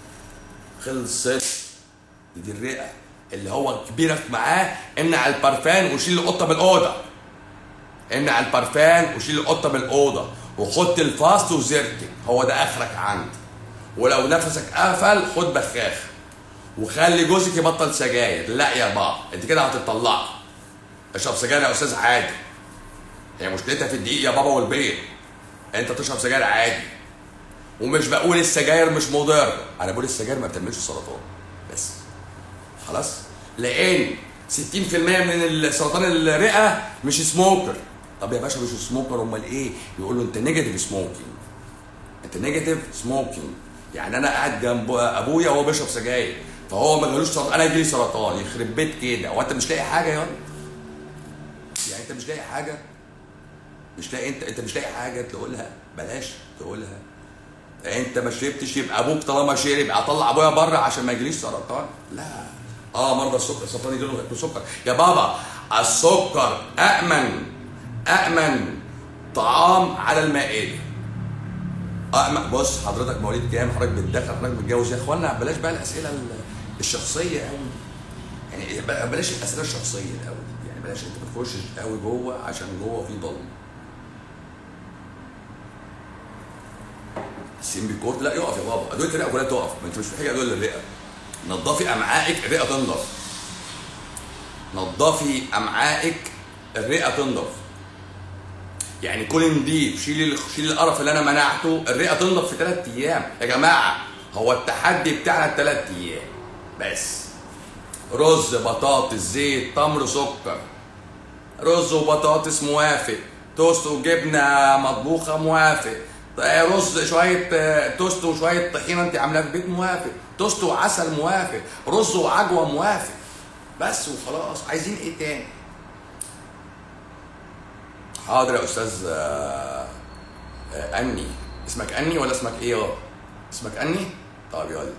خلصت دي الرئه اللي هو كبيرك معاه امنع البرفان وشيل القطه من الاوضه امنع البرفان وشيل القطه من الاوضه وخد الفاست وزرتك هو ده اخرك عندي ولو نفسك قفل خد بخاخ وخلي جوزك يبطل سجاير لا يا بابا انت كده هتطلعي اشرب سجاير يا استاذ عادي هي مشكلتها في الدقيق يا بابا والبيض انت تشرب سجاير عادي ومش بقول السجاير مش مضر انا بقول السجاير ما بتعملش سرطان بس خلاص لان 60% من السرطان الرئه مش سموكر طب يا باشا مش سموكر امال ايه يقول له انت نيجاتيف سموكينج انت نيجاتيف سموكينج يعني انا قاعد جنب ابويا وهو بيشرب سجاير فهو ما جالوش سرطان انا يجيلي سرطان يخرب بيت كده هو انت مش لاقي حاجه يا ولد؟ يعني انت مش لاقي حاجه مش لاقي انت انت مش لاقي حاجه تقولها بلاش تقولها انت ما شربتش يبقى ابوك طالما شرب اطلع ابويا بره عشان ما يجيليش سرطان لا اه مرضى السكر السرطان يجي له سكر يا بابا السكر امن امن طعام على المائده أأمن بص حضرتك مواليد كام حضرتك بتدخل حضرتك متجوز يا اخوانا بلاش بقى الاسئله ال- الشخصيه قوي يعني ب- بلاش الاسئله الشخصيه قوي يعني بلاش انت ما تخشش قوي جوه عشان جوه في ضلمه السيمبيكوت لا يقف يا بابا ادويه الرئه كلها تقف ما انت مش محتاج ادويه للرئه نظفي امعائك الرئه تنضف نظفي امعائك الرئه تنضف يعني كل نضيف شيل ال- شيل القرف اللي انا منعته الرئه تنضف في ثلاث ايام يا جماعه هو التحدي بتاعنا ثلاث ايام بس رز بطاطس زيت تمر سكر رز وبطاطس موافق توست وجبنه مطبوخه موافق طيب رز شويه آه، توست وشويه طحينه انت عاملاها في البيت موافق توست وعسل موافق رز وعجوه موافق بس وخلاص عايزين ايه تاني حاضر يا استاذ آه، آه، اني اسمك اني ولا اسمك ايه اه اسمك اني طب يلا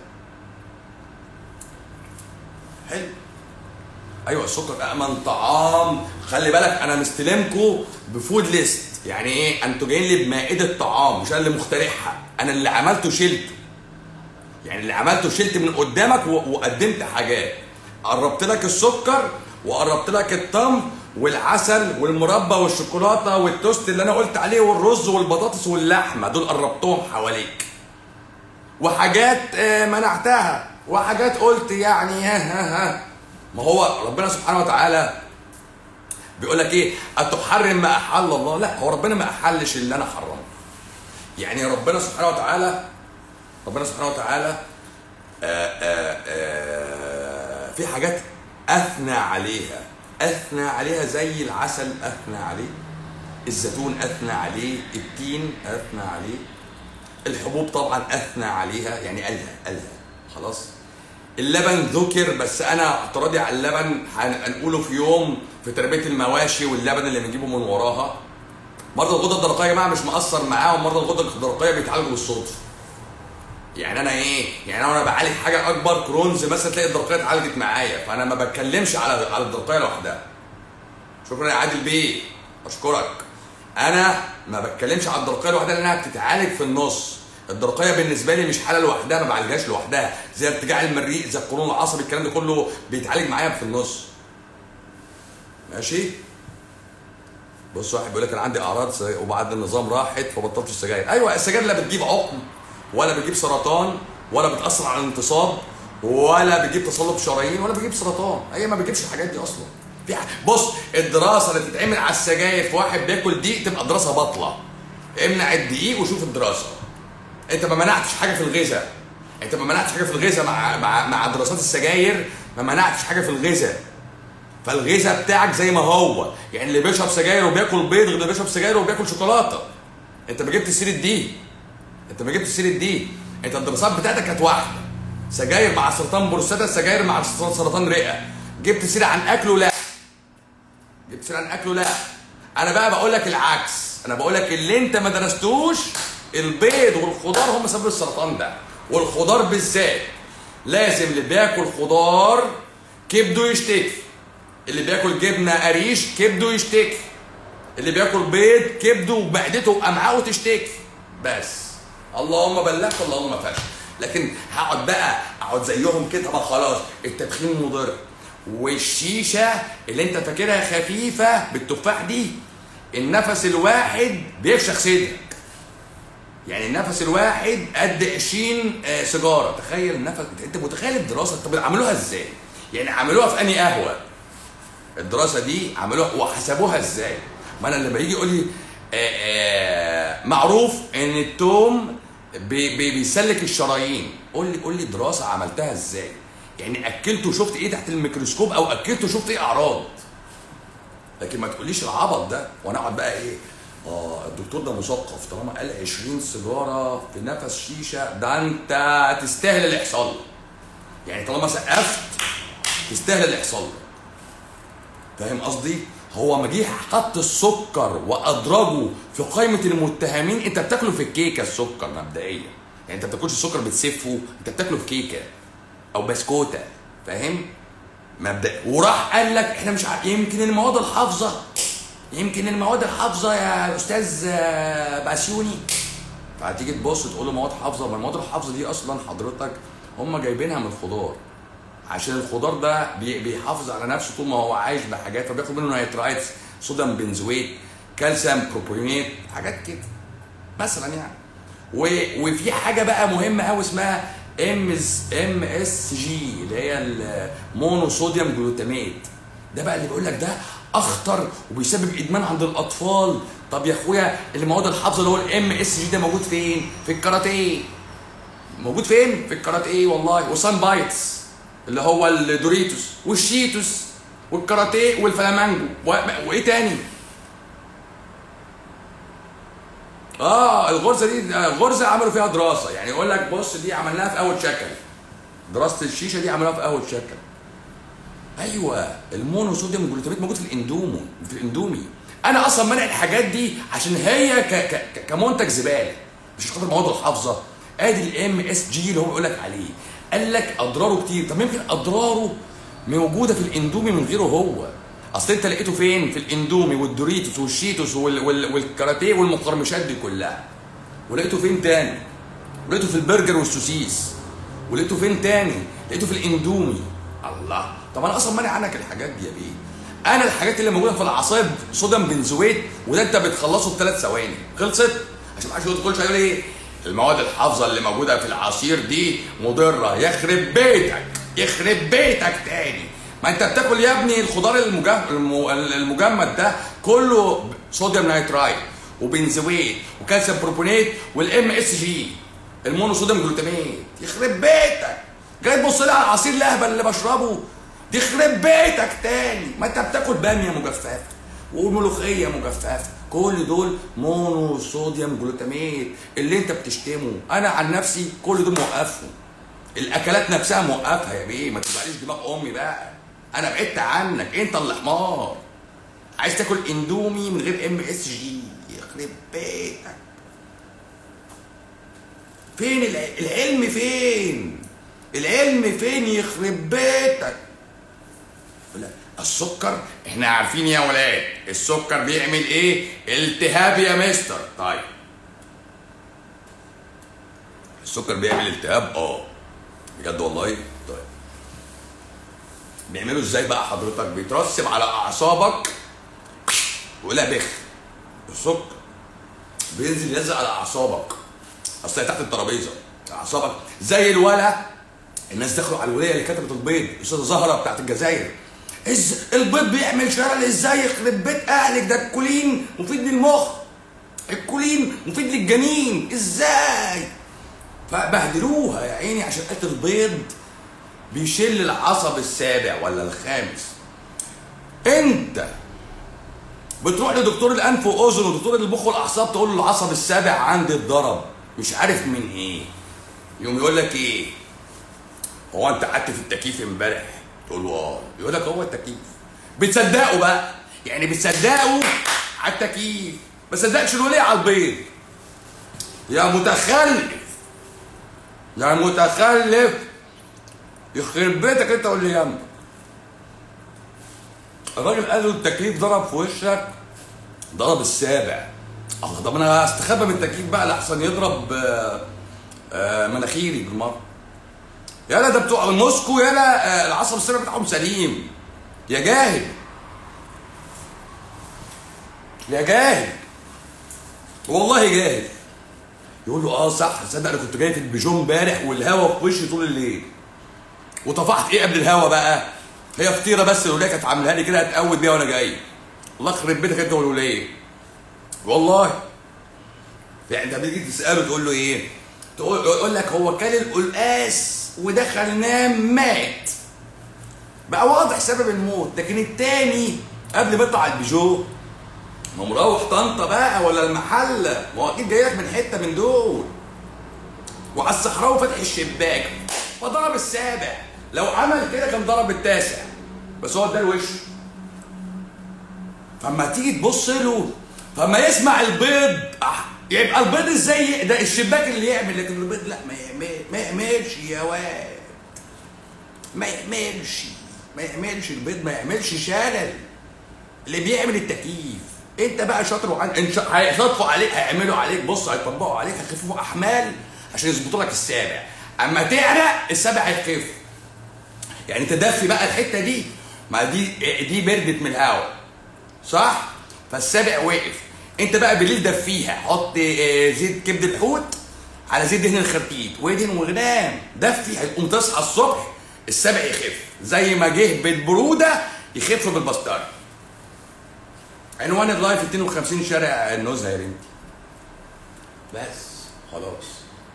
حلو ايوه السكر امن طعام خلي بالك انا مستلمكم بفود ليست يعني ايه انتوا جايين لي بمائده طعام مش انا اللي مخترعها انا اللي عملته شلته يعني اللي عملته شلت من قدامك و- وقدمت حاجات قربت لك السكر وقربت لك التمر والعسل والمربى والشوكولاته والتوست اللي انا قلت عليه والرز والبطاطس واللحمه دول قربتهم حواليك وحاجات آه، منعتها وحاجات قلت يعني ها ها ها ما هو ربنا سبحانه وتعالى بيقول لك ايه اتحرم ما احل الله لا هو ربنا ما احلش اللي انا حرمه يعني ربنا سبحانه وتعالى ربنا سبحانه وتعالى آآ آآ آآ في حاجات اثنى عليها اثنى عليها زي العسل اثنى عليه الزيتون اثنى عليه التين اثنى عليه الحبوب طبعا اثنى عليها يعني قالها قالها خلاص اللبن ذكر بس انا اعتراضي على اللبن هن- هنقوله في يوم في تربيه المواشي واللبن اللي بنجيبه من وراها مرضى الغده الدرقيه يا جماعه مش مأثر معاهم مرضى الغده الدرقيه بيتعالجوا بالصدفه يعني انا ايه يعني انا وانا بعالج حاجه اكبر كرونز مثلا تلاقي الدرقيه اتعالجت معايا فانا ما بتكلمش على على الدرقيه لوحدها شكرا يا عادل بيه اشكرك انا ما بتكلمش على الدرقيه لوحدها لانها بتتعالج في النص الدرقيه بالنسبه لي مش حاله لوحدها ما بعالجهاش لوحدها زي ارتجاع المريء زي القولون العصبي الكلام ده كله بيتعالج معايا في النص ماشي بص واحد بيقول لك انا عندي اعراض سجاير وبعد النظام راحت فبطلت السجاير ايوه السجاير لا بتجيب عقم ولا بتجيب سرطان ولا بتاثر على الانتصاب ولا بتجيب تصلب شرايين ولا بتجيب سرطان هي ما بتجيبش الحاجات دي اصلا في ح- بص الدراسه اللي بتتعمل على السجاير في واحد بياكل دقيق تبقى دراسه باطله امنع الدقيق وشوف الدراسه انت ما منعتش حاجه في الغذاء انت ما منعتش حاجه في الغذاء مع مع مع دراسات السجاير ما منعتش حاجه في الغذاء فالغذاء بتاعك زي ما هو يعني اللي بيشرب سجاير وبياكل بيض غير اللي بيشرب سجاير وبياكل شوكولاته انت ما جبت سيره دي انت ما جبت سيره دي انت الدراسات بتاعتك كانت واحده سجاير مع سرطان بروستاتا سجاير مع سرطان رئه جبت سيره عن اكله لا جبت سيره عن اكله لا انا بقى بقول لك العكس انا بقول لك اللي انت ما درستوش البيض والخضار هم سبب السرطان ده والخضار بالذات لازم اللي بياكل خضار كبده يشتكي اللي بياكل جبنه قريش كبده يشتكي اللي بياكل بيض كبده ومعدته وامعائه تشتكي بس اللهم بلغت اللهم فشل لكن هقعد بقى اقعد زيهم كده بقى خلاص التدخين مضر والشيشه اللي انت فاكرها خفيفه بالتفاح دي النفس الواحد بيفشخ صدرك يعني النفس الواحد قد 20 آه، سيجاره تخيل النفس انت متخيل الدراسه طب عملوها ازاي؟ يعني عملوها في انهي قهوه؟ الدراسه دي عملوها وحسبوها ازاي؟ ما انا لما يجي يقول لي آه، آه، معروف ان التوم بي بي بيسلك الشرايين قول لي قول لي دراسه عملتها ازاي؟ يعني اكلته وشفت ايه تحت الميكروسكوب او اكلته وشفت ايه اعراض لكن ما تقوليش العبط ده وانا اقعد بقى ايه اه الدكتور ده مثقف طالما قال 20 سيجاره في نفس شيشه ده انت تستاهل اللي يحصل لك. يعني طالما سقفت تستاهل اللي يحصل لك. فاهم قصدي؟ هو ما جه حط السكر وادرجه في قائمه المتهمين انت بتاكله في الكيكه السكر مبدئيا يعني انت ما بتاكلش السكر بتسفه انت بتاكله في كيكه او بسكوته فاهم؟ مبدئيا وراح قال لك احنا مش عارف يمكن المواد الحافظه يمكن المواد الحافظه يا استاذ آه، باسيوني فهتيجي تبص تقول له مواد حافظه ما المواد الحافظه دي اصلا حضرتك هم جايبينها من الخضار عشان الخضار ده بي- بيحافظ على نفسه طول ما هو عايش بحاجات فبياخد منه نيترايتس صوديوم بنزويت كالسيوم بروبونيت حاجات كده مثلا يعني و... وفي حاجه بقى مهمه قوي اسمها ام ام اس جي اللي هي المونو صوديوم جلوتاميت ده بقى اللي بيقول لك ده اخطر وبيسبب ادمان عند الاطفال طب يا اخويا المواد الحافظه اللي هو الام اس جي ده موجود فين في الكاراتيه موجود فين في الكاراتيه والله وسان بايتس اللي هو الدوريتوس والشيتوس والكاراتيه والفلامانجو و... وايه تاني اه الغرزه دي آه، غرزه عملوا فيها دراسه يعني يقول لك بص دي عملناها في اول شكل دراسه الشيشه دي عملوها في اول شكل ايوه المونو صوديوم جلوتاميت موجود في الاندومو في الاندومي انا اصلا مانع الحاجات دي عشان هي ك ك ك- كمنتج زباله مش خاطر مواد الحافظه ادي الام اس جي اللي هو بيقول لك عليه قال لك اضراره كتير طب يمكن اضراره موجوده في الاندومي من غيره هو اصل انت لقيته فين في الاندومي والدوريتوس والشيتوس وال وال والكاراتيه والمقرمشات دي كلها ولقيته فين تاني ولقيته في البرجر والسوسيس ولقيته فين تاني لقيته في الاندومي الله طب انا اصلا مانع عنك الحاجات دي يا بيه انا الحاجات اللي موجوده في العصاير صوديوم بنزويت وده انت بتخلصه في ثلاث ثواني خلصت عشان ما حدش يقول كل شويه يقول ايه المواد الحافظه اللي موجوده في العصير دي مضره يخرب بيتك يخرب بيتك تاني ما انت بتاكل يا ابني الخضار المجمد, المجمد ده كله صوديوم نايترايت وبنزويت وكالسيوم بروبونيت والام اس جي المونو صوديوم جلوتاميت يخرب بيتك جاي تبص لي على العصير الاهبل اللي بشربه دي يخرب بيتك تاني ما انت بتاكل باميه مجففه وملوخيه مجففه كل دول مونو صوديوم جلوتاميت اللي انت بتشتمه انا عن نفسي كل دول موقفهم الاكلات نفسها موقفها يا بيه ما تبقاليش دماغ امي بقى انا بعدت عنك انت اللي حمار عايز تاكل اندومي من غير ام اس جي يخرب بيتك فين الع- العلم فين العلم فين يخرب بيتك لا السكر احنا عارفين يا ولاد السكر بيعمل ايه التهاب يا مستر طيب السكر بيعمل التهاب اه بجد والله طيب بيعملوا ازاي بقى حضرتك بيترسب على اعصابك ولا بخ السكر بينزل يلزق على اعصابك اصل هي تحت الترابيزه اعصابك زي الولا الناس دخلوا على الولايه اللي كتبت البيض استاذه زهره بتاعت الجزائر إز البيض بيعمل شلل ازاي يخرب بيت اهلك ده الكولين مفيد للمخ الكولين مفيد للجنين ازاي فبهدلوها يا عيني عشان قالت البيض بيشل العصب السابع ولا الخامس انت بتروح لدكتور الانف واذن ودكتور المخ والاعصاب تقول له العصب السابع عندي اتضرب مش عارف من ايه يقوم يقول لك ايه هو انت قعدت في التكييف امبارح تقول له اه يقول لك هو التكييف بتصدقوا بقى يعني بتصدقوا على التكييف ما صدقش الولي على البيض يا متخلف يا متخلف يخرب بيتك انت واللي جنبك الراجل قال له التكييف ضرب في وشك ضرب السابع الله طب انا هستخبى من التكييف بقى لحسن يضرب آه، آه، مناخيري بالمره يالا ده بتوع موسكو يالا آه، العصب السابع بتاعهم سليم يا جاهل يا جاهل والله جاهل يقول له اه صح تصدق انا كنت جاي في البيجو امبارح والهوا في وشي طول الليل وطفحت ايه قبل الهوا بقى هي فطيره بس الوليه كانت عاملاها لي كده اتقود بيها وانا جاي الله يخرب بيتك انت والوليه والله يعني انت بتيجي تساله تقول له ايه تقول يقول لك هو كان القلقاس ودخل نام مات بقى واضح سبب الموت لكن التاني قبل ما يطلع البيجو ما مروح طنطا بقى ولا المحله ما هو اكيد جاي لك من حته من دول وعلى الصحراوي فاتح الشباك فضرب السابع لو عمل كده كان ضرب التاسع بس هو اداله وشه فاما تيجي تبص له فاما يسمع البيض أح- يبقى البيض ازاي ده الشباك اللي يعمل لكن البيض لا ما يعمل ما يعملش يا واد ما يعملش ما يعملش البيض ما يعملش شلل اللي بيعمل التكييف انت بقى شاطر وعن ان شاء هيصطفوا عليك هيعملوا عليك بص هيطبقوا عليك هيخففوا احمال عشان يظبطوا لك السابع اما تعرق السابع هيخف يعني تدفي بقى الحته دي ما دي دي بردت من الهواء صح فالسابع وقف انت بقى بالليل دفيها حط آه، زيت كبد الحوت على زيت دهن الخرتيت وادهن وغنام دفي هتقوم تصحى الصبح السابع يخف زي ما جه بالبروده يخف بالبسطره عنوان اللايف 52 شارع النزهه يا بنتي بس خلاص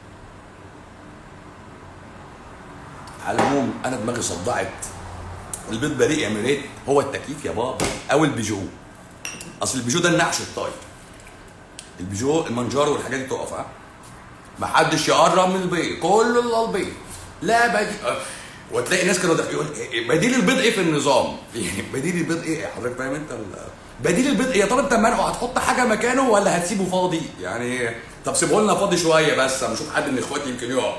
على العموم انا دماغي صدعت البيض بريء يا مريت هو التكييف يا بابا او البيجو اصل البيجو ده النعش الطاير البيجو المانجارو والحاجات دي تقف ها ما حدش يقرب من البيض كله الا البيض لا بديل وتلاقي ناس كانوا داخلين يقول إيه- بديل البيض ايه في النظام؟ يعني بديل البيض ايه حضرتك فاهم انت ال- بديل البيض يا ترى انت منعه هتحط حاجه مكانه ولا هتسيبه فاضي؟ يعني طب سيبه لنا فاضي شويه بس اما اشوف حد من اخواتي يمكن يقع.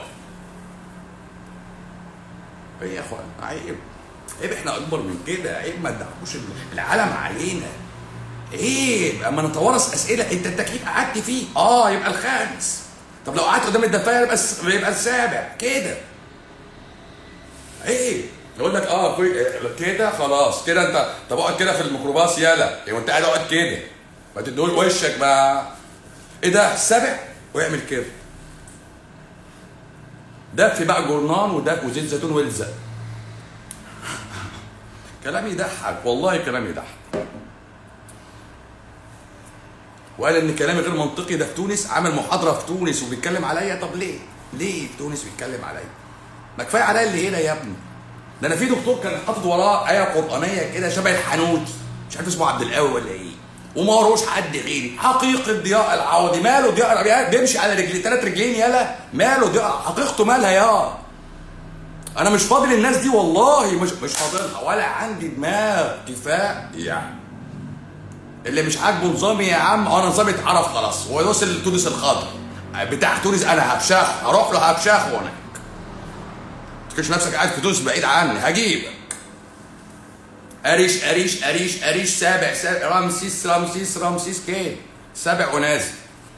ايه يا اخوان عيب عيب احنا اكبر من كده عيب ما تدعكوش العالم علينا عيب اما نتوارث اسئله انت التكليف قعدت فيه اه يبقى الخامس طب لو قعدت قدام الدفايه يبقى الس- يبقى السابع كده عيب يقول لك اه كوي- كده خلاص كده انت طب اقعد كده في الميكروباص يلا يعني انت قاعد اقعد كده ما تدول وشك بقى ايه ده السابع ويعمل كده دفي بقى جورنان ودف وزيت زيتون والزق كلام يضحك والله كلام يضحك وقال ان كلامي غير منطقي ده في تونس عامل محاضره في تونس وبيتكلم عليا طب ليه؟ ليه في تونس بيتكلم عليا؟ ما كفايه عليا اللي هنا يا ابني ده انا في دكتور كان حاطط وراه ايه قرانيه كده شبه الحنوتي مش عارف اسمه عبد القوي ولا ايه وما وروش حد غيري حقيقه ضياء العوضي ماله ضياء العوضي بيمشي على رجلين ثلاث رجلين يلا ماله ضياء حقيقته مالها يا انا مش فاضل الناس دي والله مش مش فاضلها ولا عندي دماغ كفايه يعني اللي مش عاجبه نظامي يا عم انا نظامي اتعرف خلاص هو وصل لتونس الخضر بتاع تونس انا هبشخ هروح له هبشخ وانا تفكرش نفسك قاعد في تونس بعيد عني هجيبك قريش قريش قريش قريش سابع سابع رمسيس رمسيس رمسيس كده سابع ونازل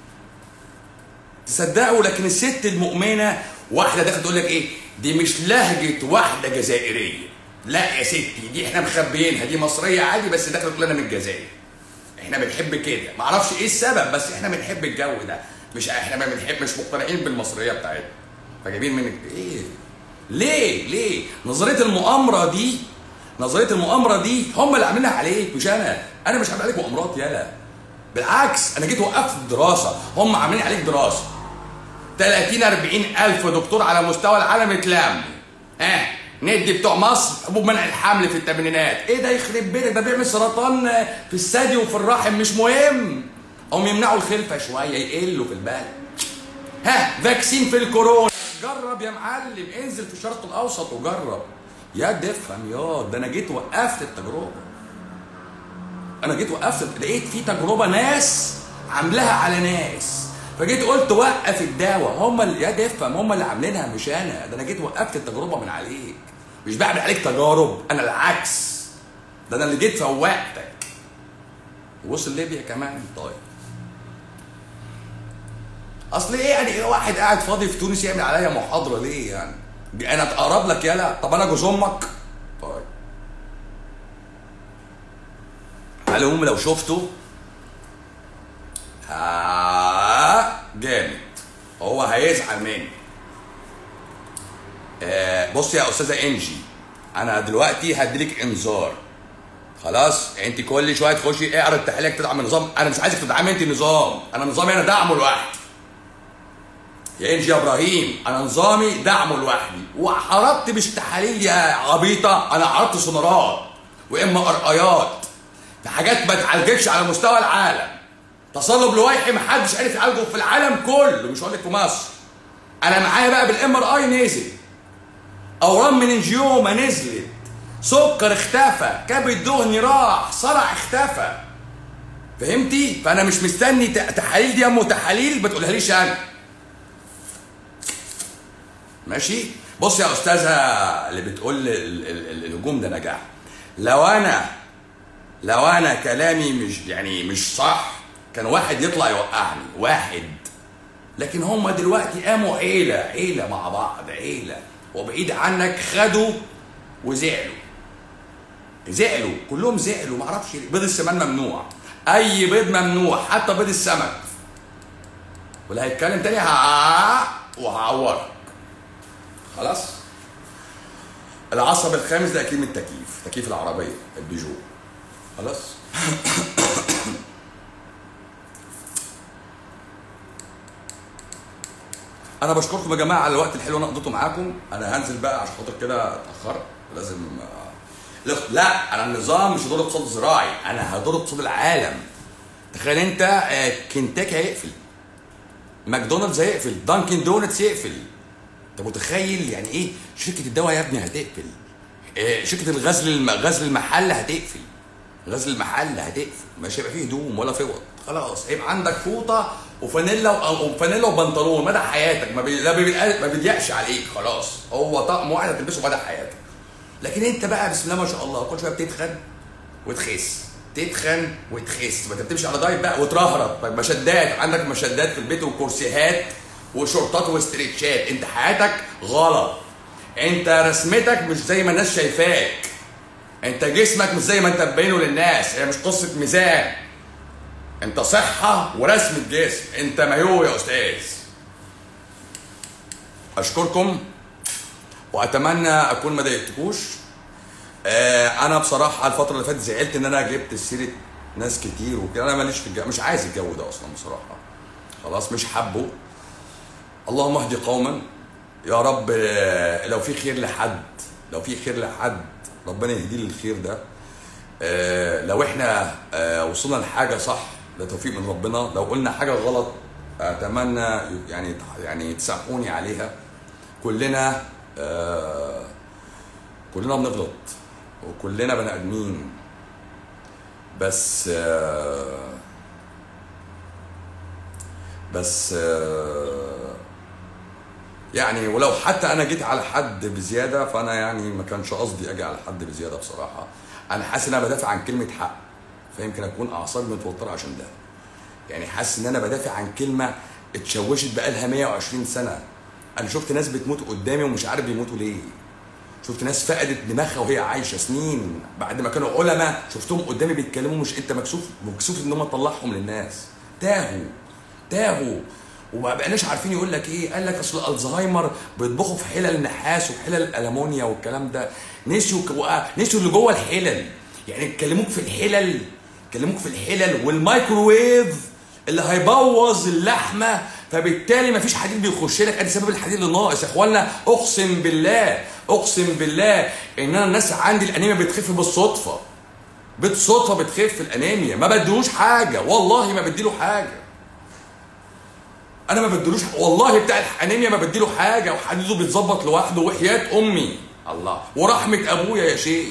تصدقوا لكن الست المؤمنه واحده داخله تقول لك ايه دي مش لهجه واحده جزائريه لا يا ستي دي احنا مخبيينها دي مصريه عادي بس داخله تقول لنا من الجزائر احنا بنحب كده معرفش ايه السبب بس احنا بنحب الجو ده مش احنا ما بنحب مش مقتنعين بالمصريه بتاعتنا فجايبين منك ايه ليه ليه نظريه المؤامره دي نظريه المؤامره دي هم اللي عاملينها عليك مش انا انا مش عامل عليك مؤامرات يالا بالعكس انا جيت وقفت دراسه هم عاملين عليك دراسه 30 40 الف دكتور على مستوى العالم اتلم ها ندي بتوع مصر حبوب منع الحمل في الثمانينات ايه ده يخرب بيتك ده بيعمل سرطان في الثدي وفي الرحم مش مهم هم يمنعوا الخلفه شويه يقلوا في البلد ها فاكسين في الكورونا جرب يا معلم انزل في الشرق الاوسط وجرب يا ده افهم يا ده انا جيت وقفت التجربه انا جيت وقفت لقيت في تجربه ناس عاملاها على ناس فجيت قلت وقف الدواء هم اللي يا ده افهم هم اللي عاملينها مش انا ده انا جيت وقفت التجربه من عليك مش بعمل عليك تجارب انا العكس ده انا اللي جيت فوقتك وصل ليبيا كمان طيب اصل ايه يعني إيه واحد قاعد فاضي في تونس يعمل عليا محاضره ليه يعني انا اتقرب لك يالا طب انا جوز امك طيب على العموم لو شفته ها جامد هو هيزعل مني آه بص يا استاذه انجي انا دلوقتي هديلك انذار خلاص انت كل شويه تخشي اعرض تحليلك تدعم النظام انا مش عايزك تدعمي انت النظام انا نظامي انا دعمه لوحدي يا انجي يا ابراهيم انا نظامي دعمه لوحدي وعرضت مش تحاليل يا عبيطه انا عرضت سونارات واما ارقيات في حاجات ما اتعالجتش على مستوى العالم تصلب لويحي محدش عرف يعالجه في العالم كله مش هقول لك في مصر انا معايا بقى بالام ار اي نزل اورام مننجيوما نزلت سكر اختفى كبد دهني راح صرع اختفى فهمتي فانا مش مستني ت- تحاليل دي يا ام تحاليل ما تقولها ليش انا ماشي بص يا استاذه اللي بتقول ال- ال- ال- الهجوم ده نجاح لو انا لو انا كلامي مش يعني مش صح كان واحد يطلع يوقعني واحد لكن هم دلوقتي قاموا عيله عيله مع بعض عيله وبعيد عنك خدوا وزعلوا زعلوا كلهم زعلوا معرفش ليه. بيض السمان ممنوع اي بيض ممنوع حتى بيض السمك واللي هيتكلم تاني ها وهعورك خلاص العصب الخامس ده اكيد من التكييف تكييف العربيه البيجو خلاص انا بشكركم يا جماعه على الوقت الحلو اللي انا قضيته معاكم انا هنزل بقى عشان خاطر كده اتاخرت لازم لا- لا انا النظام مش هدور اقتصاد زراعي انا هدور اقتصاد العالم تخيل انت آه، كنتاكي هيقفل ماكدونالدز هيقفل دانكن دونتس يقفل انت متخيل يعني ايه شركه الدواء يا ابني هتقفل آه، شركه الغزل الم... غزل المحل هتقفل غزل المحل هتقفل مش هيبقى فيه هدوم ولا فوط خلاص هيبقى عندك فوطه وفانيلا و- وفانيلا وبنطلون مدى حياتك ما, بي... لا بي... ما بيضيقش عليك خلاص هو طقم واحد هتلبسه مدى حياتك لكن انت بقى بسم الله ما شاء الله كل شويه بتتخن وتخس تتخن وتخس ما انت بتمشي على دايت بقى وترهرط مشدات عندك مشدات في البيت وكرسيهات وشورتات واستريتشات انت حياتك غلط انت رسمتك مش زي ما الناس شايفاك انت جسمك مش زي ما انت مبينه للناس هي مش قصه ميزان انت صحه ورسمه جسم انت مايو يا استاذ اشكركم واتمنى اكون ما ضايقتكوش آه انا بصراحه الفتره اللي فاتت زعلت ان انا جبت سيره ناس كتير وكده انا ماليش في الجو مش عايز الجو ده اصلا بصراحه خلاص مش حابه اللهم اهدي قوما يا رب آه، لو في خير لحد لو في خير لحد ربنا يهديه للخير ده آه، لو احنا آه، وصلنا لحاجه صح ده توفيق من ربنا لو قلنا حاجه غلط اتمنى يعني يعني تسامحوني عليها كلنا آه، كلنا بنغلط وكلنا بني ادمين بس آه، بس آه، يعني ولو حتى انا جيت على حد بزياده فانا يعني ما كانش قصدي اجي على حد بزياده بصراحه انا حاسس ان انا بدافع عن كلمه حق فيمكن اكون اعصابي متوتره عشان ده يعني حاسس ان انا بدافع عن كلمه اتشوشت بقالها 120 سنه انا شفت ناس بتموت قدامي ومش عارف بيموتوا ليه شفت ناس فقدت دماغها وهي عايشه سنين بعد ما كانوا علماء شفتهم قدامي بيتكلموا مش انت مكسوف مكسوف ان هم تطلعهم للناس تاهوا تاهوا وما بقناش عارفين يقول لك ايه قال لك اصل الزهايمر بيطبخوا في حلل نحاس وحلل الالمونيا والكلام ده نسيوا ك- نسيوا اللي جوه الحلل يعني يكلموك في الحلل يكلموك في الحلل والمايكروويف اللي هيبوظ اللحمه فبالتالي مفيش حديد بيخش لك ادي سبب الحديد اللي ناقص يا اخوانا اقسم بالله اقسم بالله ان انا الناس عندي الانيميا بتخف بالصدفه بالصدفه بتخف الانيميا ما بدلوش حاجه والله ما بديله حاجه انا ما بدلوش والله بتاع الانيميا ما بديله حاجه وحديده بيتظبط لوحده وحياه امي الله ورحمه ابويا يا شيخ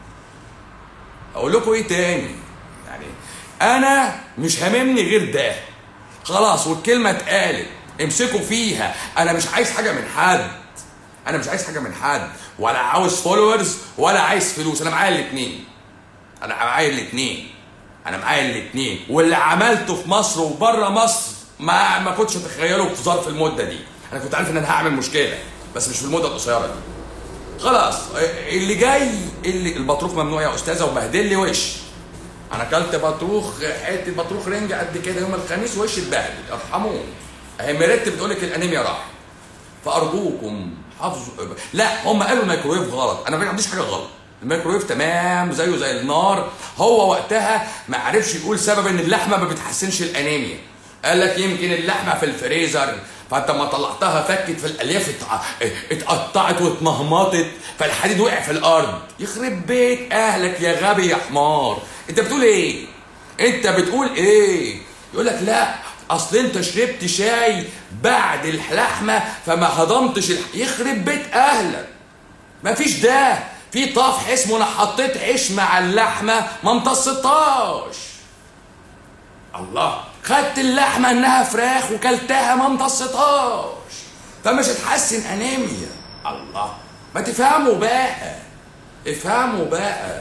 اقول لكم ايه تاني يعني انا مش هاممني غير ده خلاص والكلمه اتقالت امسكوا فيها انا مش عايز حاجه من حد انا مش عايز حاجه من حد ولا عاوز فولورز ولا عايز فلوس انا معايا الاثنين انا معايا الاثنين انا معايا الاثنين واللي عملته في مصر وبره مصر ما ما كنتش اتخيله في ظرف المده دي انا كنت عارف ان انا هعمل مشكله بس مش في المده القصيره دي خلاص اللي جاي اللي البطروخ ممنوع يا استاذه وبهدل لي وش انا اكلت بطروخ حته بطروخ رنج قد كده يوم الخميس وشي اتبهدل ارحموني اهي ميريت بتقول لك الانيميا راح فارجوكم حافظوا لا هم قالوا الميكرويف غلط انا ما عنديش حاجه غلط الميكرويف تمام زيه زي النار هو وقتها ما عرفش يقول سبب ان اللحمه ما بتحسنش الانيميا قال لك يمكن اللحمه في الفريزر فانت ما طلعتها فكت في الالياف اتع- اتقطعت واتمهمطت فالحديد وقع في الارض يخرب بيت اهلك يا غبي يا حمار انت بتقول ايه انت بتقول ايه يقول لك لا اصل انت شربت شاي بعد اللحمه فما هضمتش الح... يخرب بيت اهلك مفيش ده في طفح اسمه انا حطيت عيش مع اللحمه ما امتصتهاش الله خدت اللحمه انها فراخ وكلتها ما امتصتهاش فمش هتحسن انيميا الله ما تفهموا بقى افهموا بقى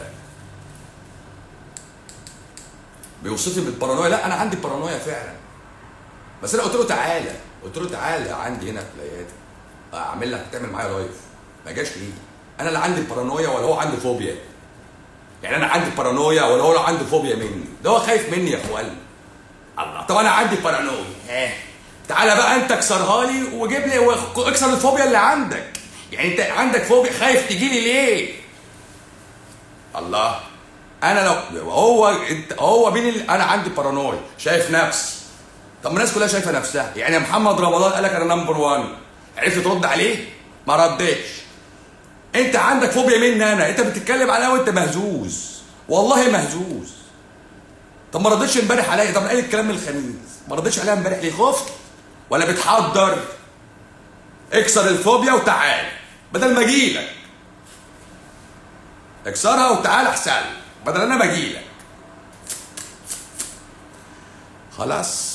بيوصفني بالبارانويا لا انا عندي بارانويا فعلا بس انا قلت له تعالى قلت له تعالى عندي هنا في العياده اعمل لك تعمل معايا لايف ما جاش ليه انا لا عندي بارانويا ولا هو عنده فوبيا يعني انا عندي بارانويا ولا هو عنده فوبيا مني ده هو خايف مني يا اخوان الله طب انا عندي بارانويا ها تعالى بقى انت اكسرها لي وجيب لي واكسر الفوبيا اللي عندك يعني انت عندك فوبيا خايف تجي لي ليه الله انا لو هو انت هو مين اللي انا عندي بارانويا شايف نفسي طب ما الناس كلها شايفه نفسها يعني محمد رمضان قال لك انا نمبر 1 عرفت ترد عليه ما ردتش انت عندك فوبيا مني انا انت بتتكلم عليا وانت مهزوز والله مهزوز طب ما ردتش امبارح عليا طب قال الكلام من الخميس ما ردتش عليها امبارح ليه خفت ولا بتحضر اكسر الفوبيا وتعال بدل ما اجيلك اكسرها وتعال احسن لك، بدل انا ما اجيلك خلاص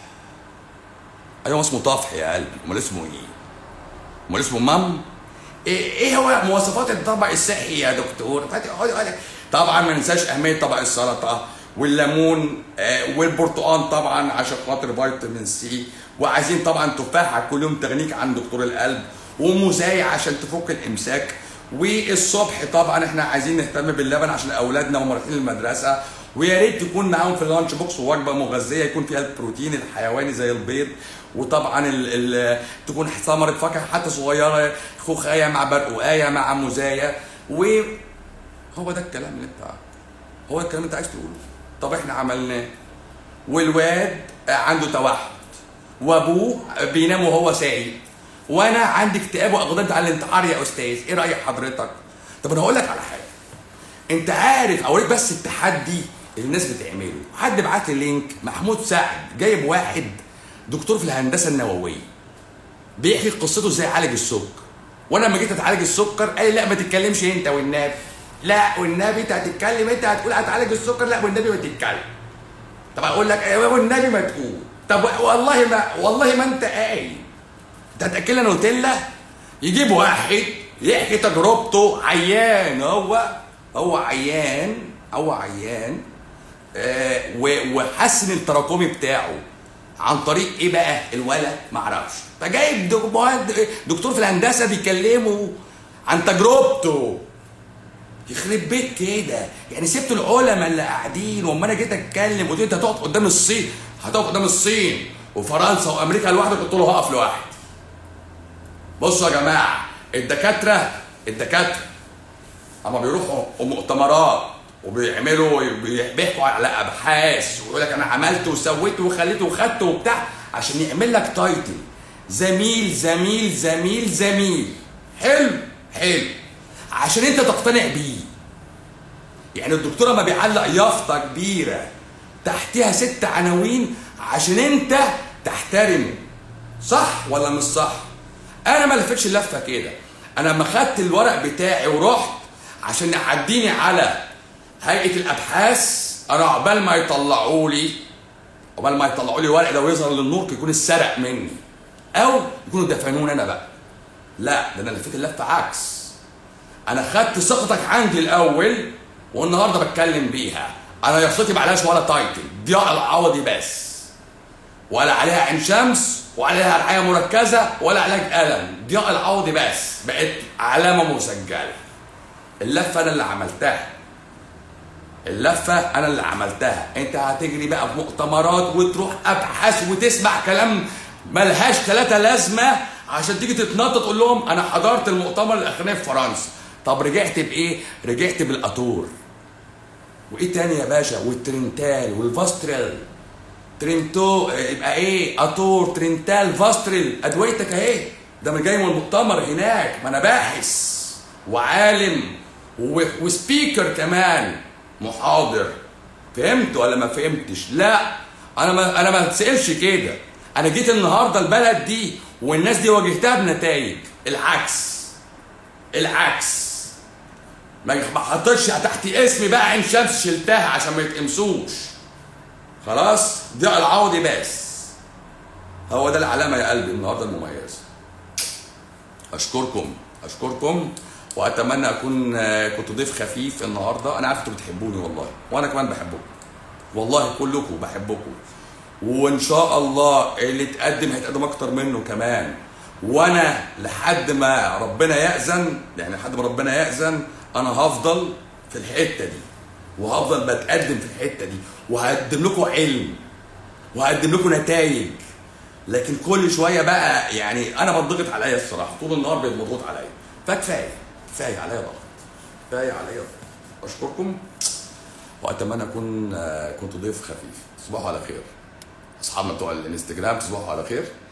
ايوه اسمه طفح يا قلبي امال اسمه ايه امال اسمه مام ايه إيه هو مواصفات الطبق الصحي يا دكتور فاتح يقعد يقول لك طبعا ما ننساش اهميه طبق السلطه والليمون آه، والبرتقال طبعا عشان خاطر فيتامين سي وعايزين طبعا تفاحه كل يوم تغنيك عن دكتور القلب ومزايا عشان تفك الامساك والصبح طبعا احنا عايزين نهتم باللبن عشان اولادنا وهم رايحين المدرسه ويا ريت تكون معاهم في اللانش بوكس وجبه مغذيه يكون فيها البروتين الحيواني زي البيض وطبعا ال ال تكون ثمره فاكهه حتى صغيره خوخايه مع برقوقايه مع مزايا وهو ده الكلام اللي بتاعك هو ده الكلام اللي انت عايز تقوله طب احنا عملناه والواد عنده توحد وابوه بينام وهو سايق وانا عندي اكتئاب واقدرت على الانتحار يا استاذ ايه راي حضرتك طب انا هقول لك على حاجه انت عارف اوريك بس التحدي اللي الناس بتعمله حد بعت لي لينك محمود سعد جايب واحد دكتور في الهندسه النوويه بيحكي قصته ازاي عالج السكر وانا لما جيت اتعالج السكر قال لي لا ما تتكلمش انت والنبي لا والنبي انت هتتكلم انت هتقول هتعالج السكر لا والنبي ما تتكلم طب اقول لك ايوه والنبي ما تقول طب والله ما والله ما انت قايل انت هتاكلنا نوتيلا يجيب واحد يحكي تجربته عيان هو هو عيان هو عيان آه و- وحسن التراكمي بتاعه عن طريق ايه بقى الولد معرفش فجايب دك- مهند- دكتور في الهندسه بيكلمه عن تجربته يخرب بيت كده يعني سبت العلماء اللي قاعدين واما انا جيت اتكلم قلت له انت هتقعد قدام الصين هتقعد قدام الصين وفرنسا وامريكا لوحدك قلت له هقف لوحدي بصوا يا جماعه الدكاتره الدكاتره اما بيروحوا مؤتمرات وبيعملوا بيحكوا على ابحاث ويقول لك انا عملت وسويت وخليت وخدت وبتاع عشان يعمل لك تايتل زميل زميل زميل زميل حلو حلو عشان انت تقتنع بيه يعني الدكتوره ما بيعلق يافطه كبيره تحتها ست عناوين عشان انت تحترمه صح ولا مش صح انا ما لفتش اللفه كده انا لما خدت الورق بتاعي ورحت عشان يعديني على هيئه الابحاث انا عقبال ما يطلعوا لي عقبال ما يطلعوا لي ورق ده ويظهر للنور يكون اتسرق مني او يكونوا دفنوني انا بقى لا ده انا لفيت اللفه عكس انا خدت ثقتك عندي الاول والنهارده بتكلم بيها انا يافطتي معلهاش ولا تايتل ضياء العوضي بس ولا عليها عين شمس وعليها رعايه مركزه ولا علاج الم ضياء العوضي بس بقت علامه مسجله اللفه انا اللي عملتها اللفه انا اللي عملتها انت هتجري بقى في مؤتمرات وتروح ابحاث وتسمع كلام ملهاش ثلاثه لازمه عشان تيجي تتنطط تقول لهم انا حضرت المؤتمر الاخراني في فرنسا طب رجعت بايه رجعت بالاتور وايه تاني يا باشا والترنتال والفاستريل ترينتو يبقى ايه اتور ترينتال فاستريل ادويتك اهي ده انا جاي من المؤتمر هناك ما انا باحث وعالم و- وسبيكر كمان محاضر فهمت ولا ما فهمتش لا انا ما انا ما اتسالش كده انا جيت النهارده البلد دي والناس دي واجهتها بنتائج العكس العكس ما ما حطيتش تحت اسمي بقى عين شمس شلتها عشان ما يتقمصوش خلاص دي العوضي بس هو ده العلامه يا قلبي النهارده المميزه اشكركم اشكركم واتمنى اكون آه، كنت ضيف خفيف النهارده انا عارف انتوا بتحبوني والله وانا كمان بحبكم والله كلكم بحبكم وان شاء الله اللي اتقدم هيتقدم اكتر منه كمان وانا لحد ما ربنا يأذن يعني لحد ما ربنا يأذن انا هفضل في الحته دي وهفضل بتقدم في الحته دي وهقدم لكم علم وهقدم لكم نتائج لكن كل شويه بقى يعني انا بضغط عليا الصراحه طول النهار بيبقى مضغوط عليا فكفايه كفايه عليا ضغط كفايه عليا ضغط اشكركم واتمنى اكون آه، كنت ضيف خفيف تصبحوا على خير اصحابنا بتوع الانستجرام تصبحوا على خير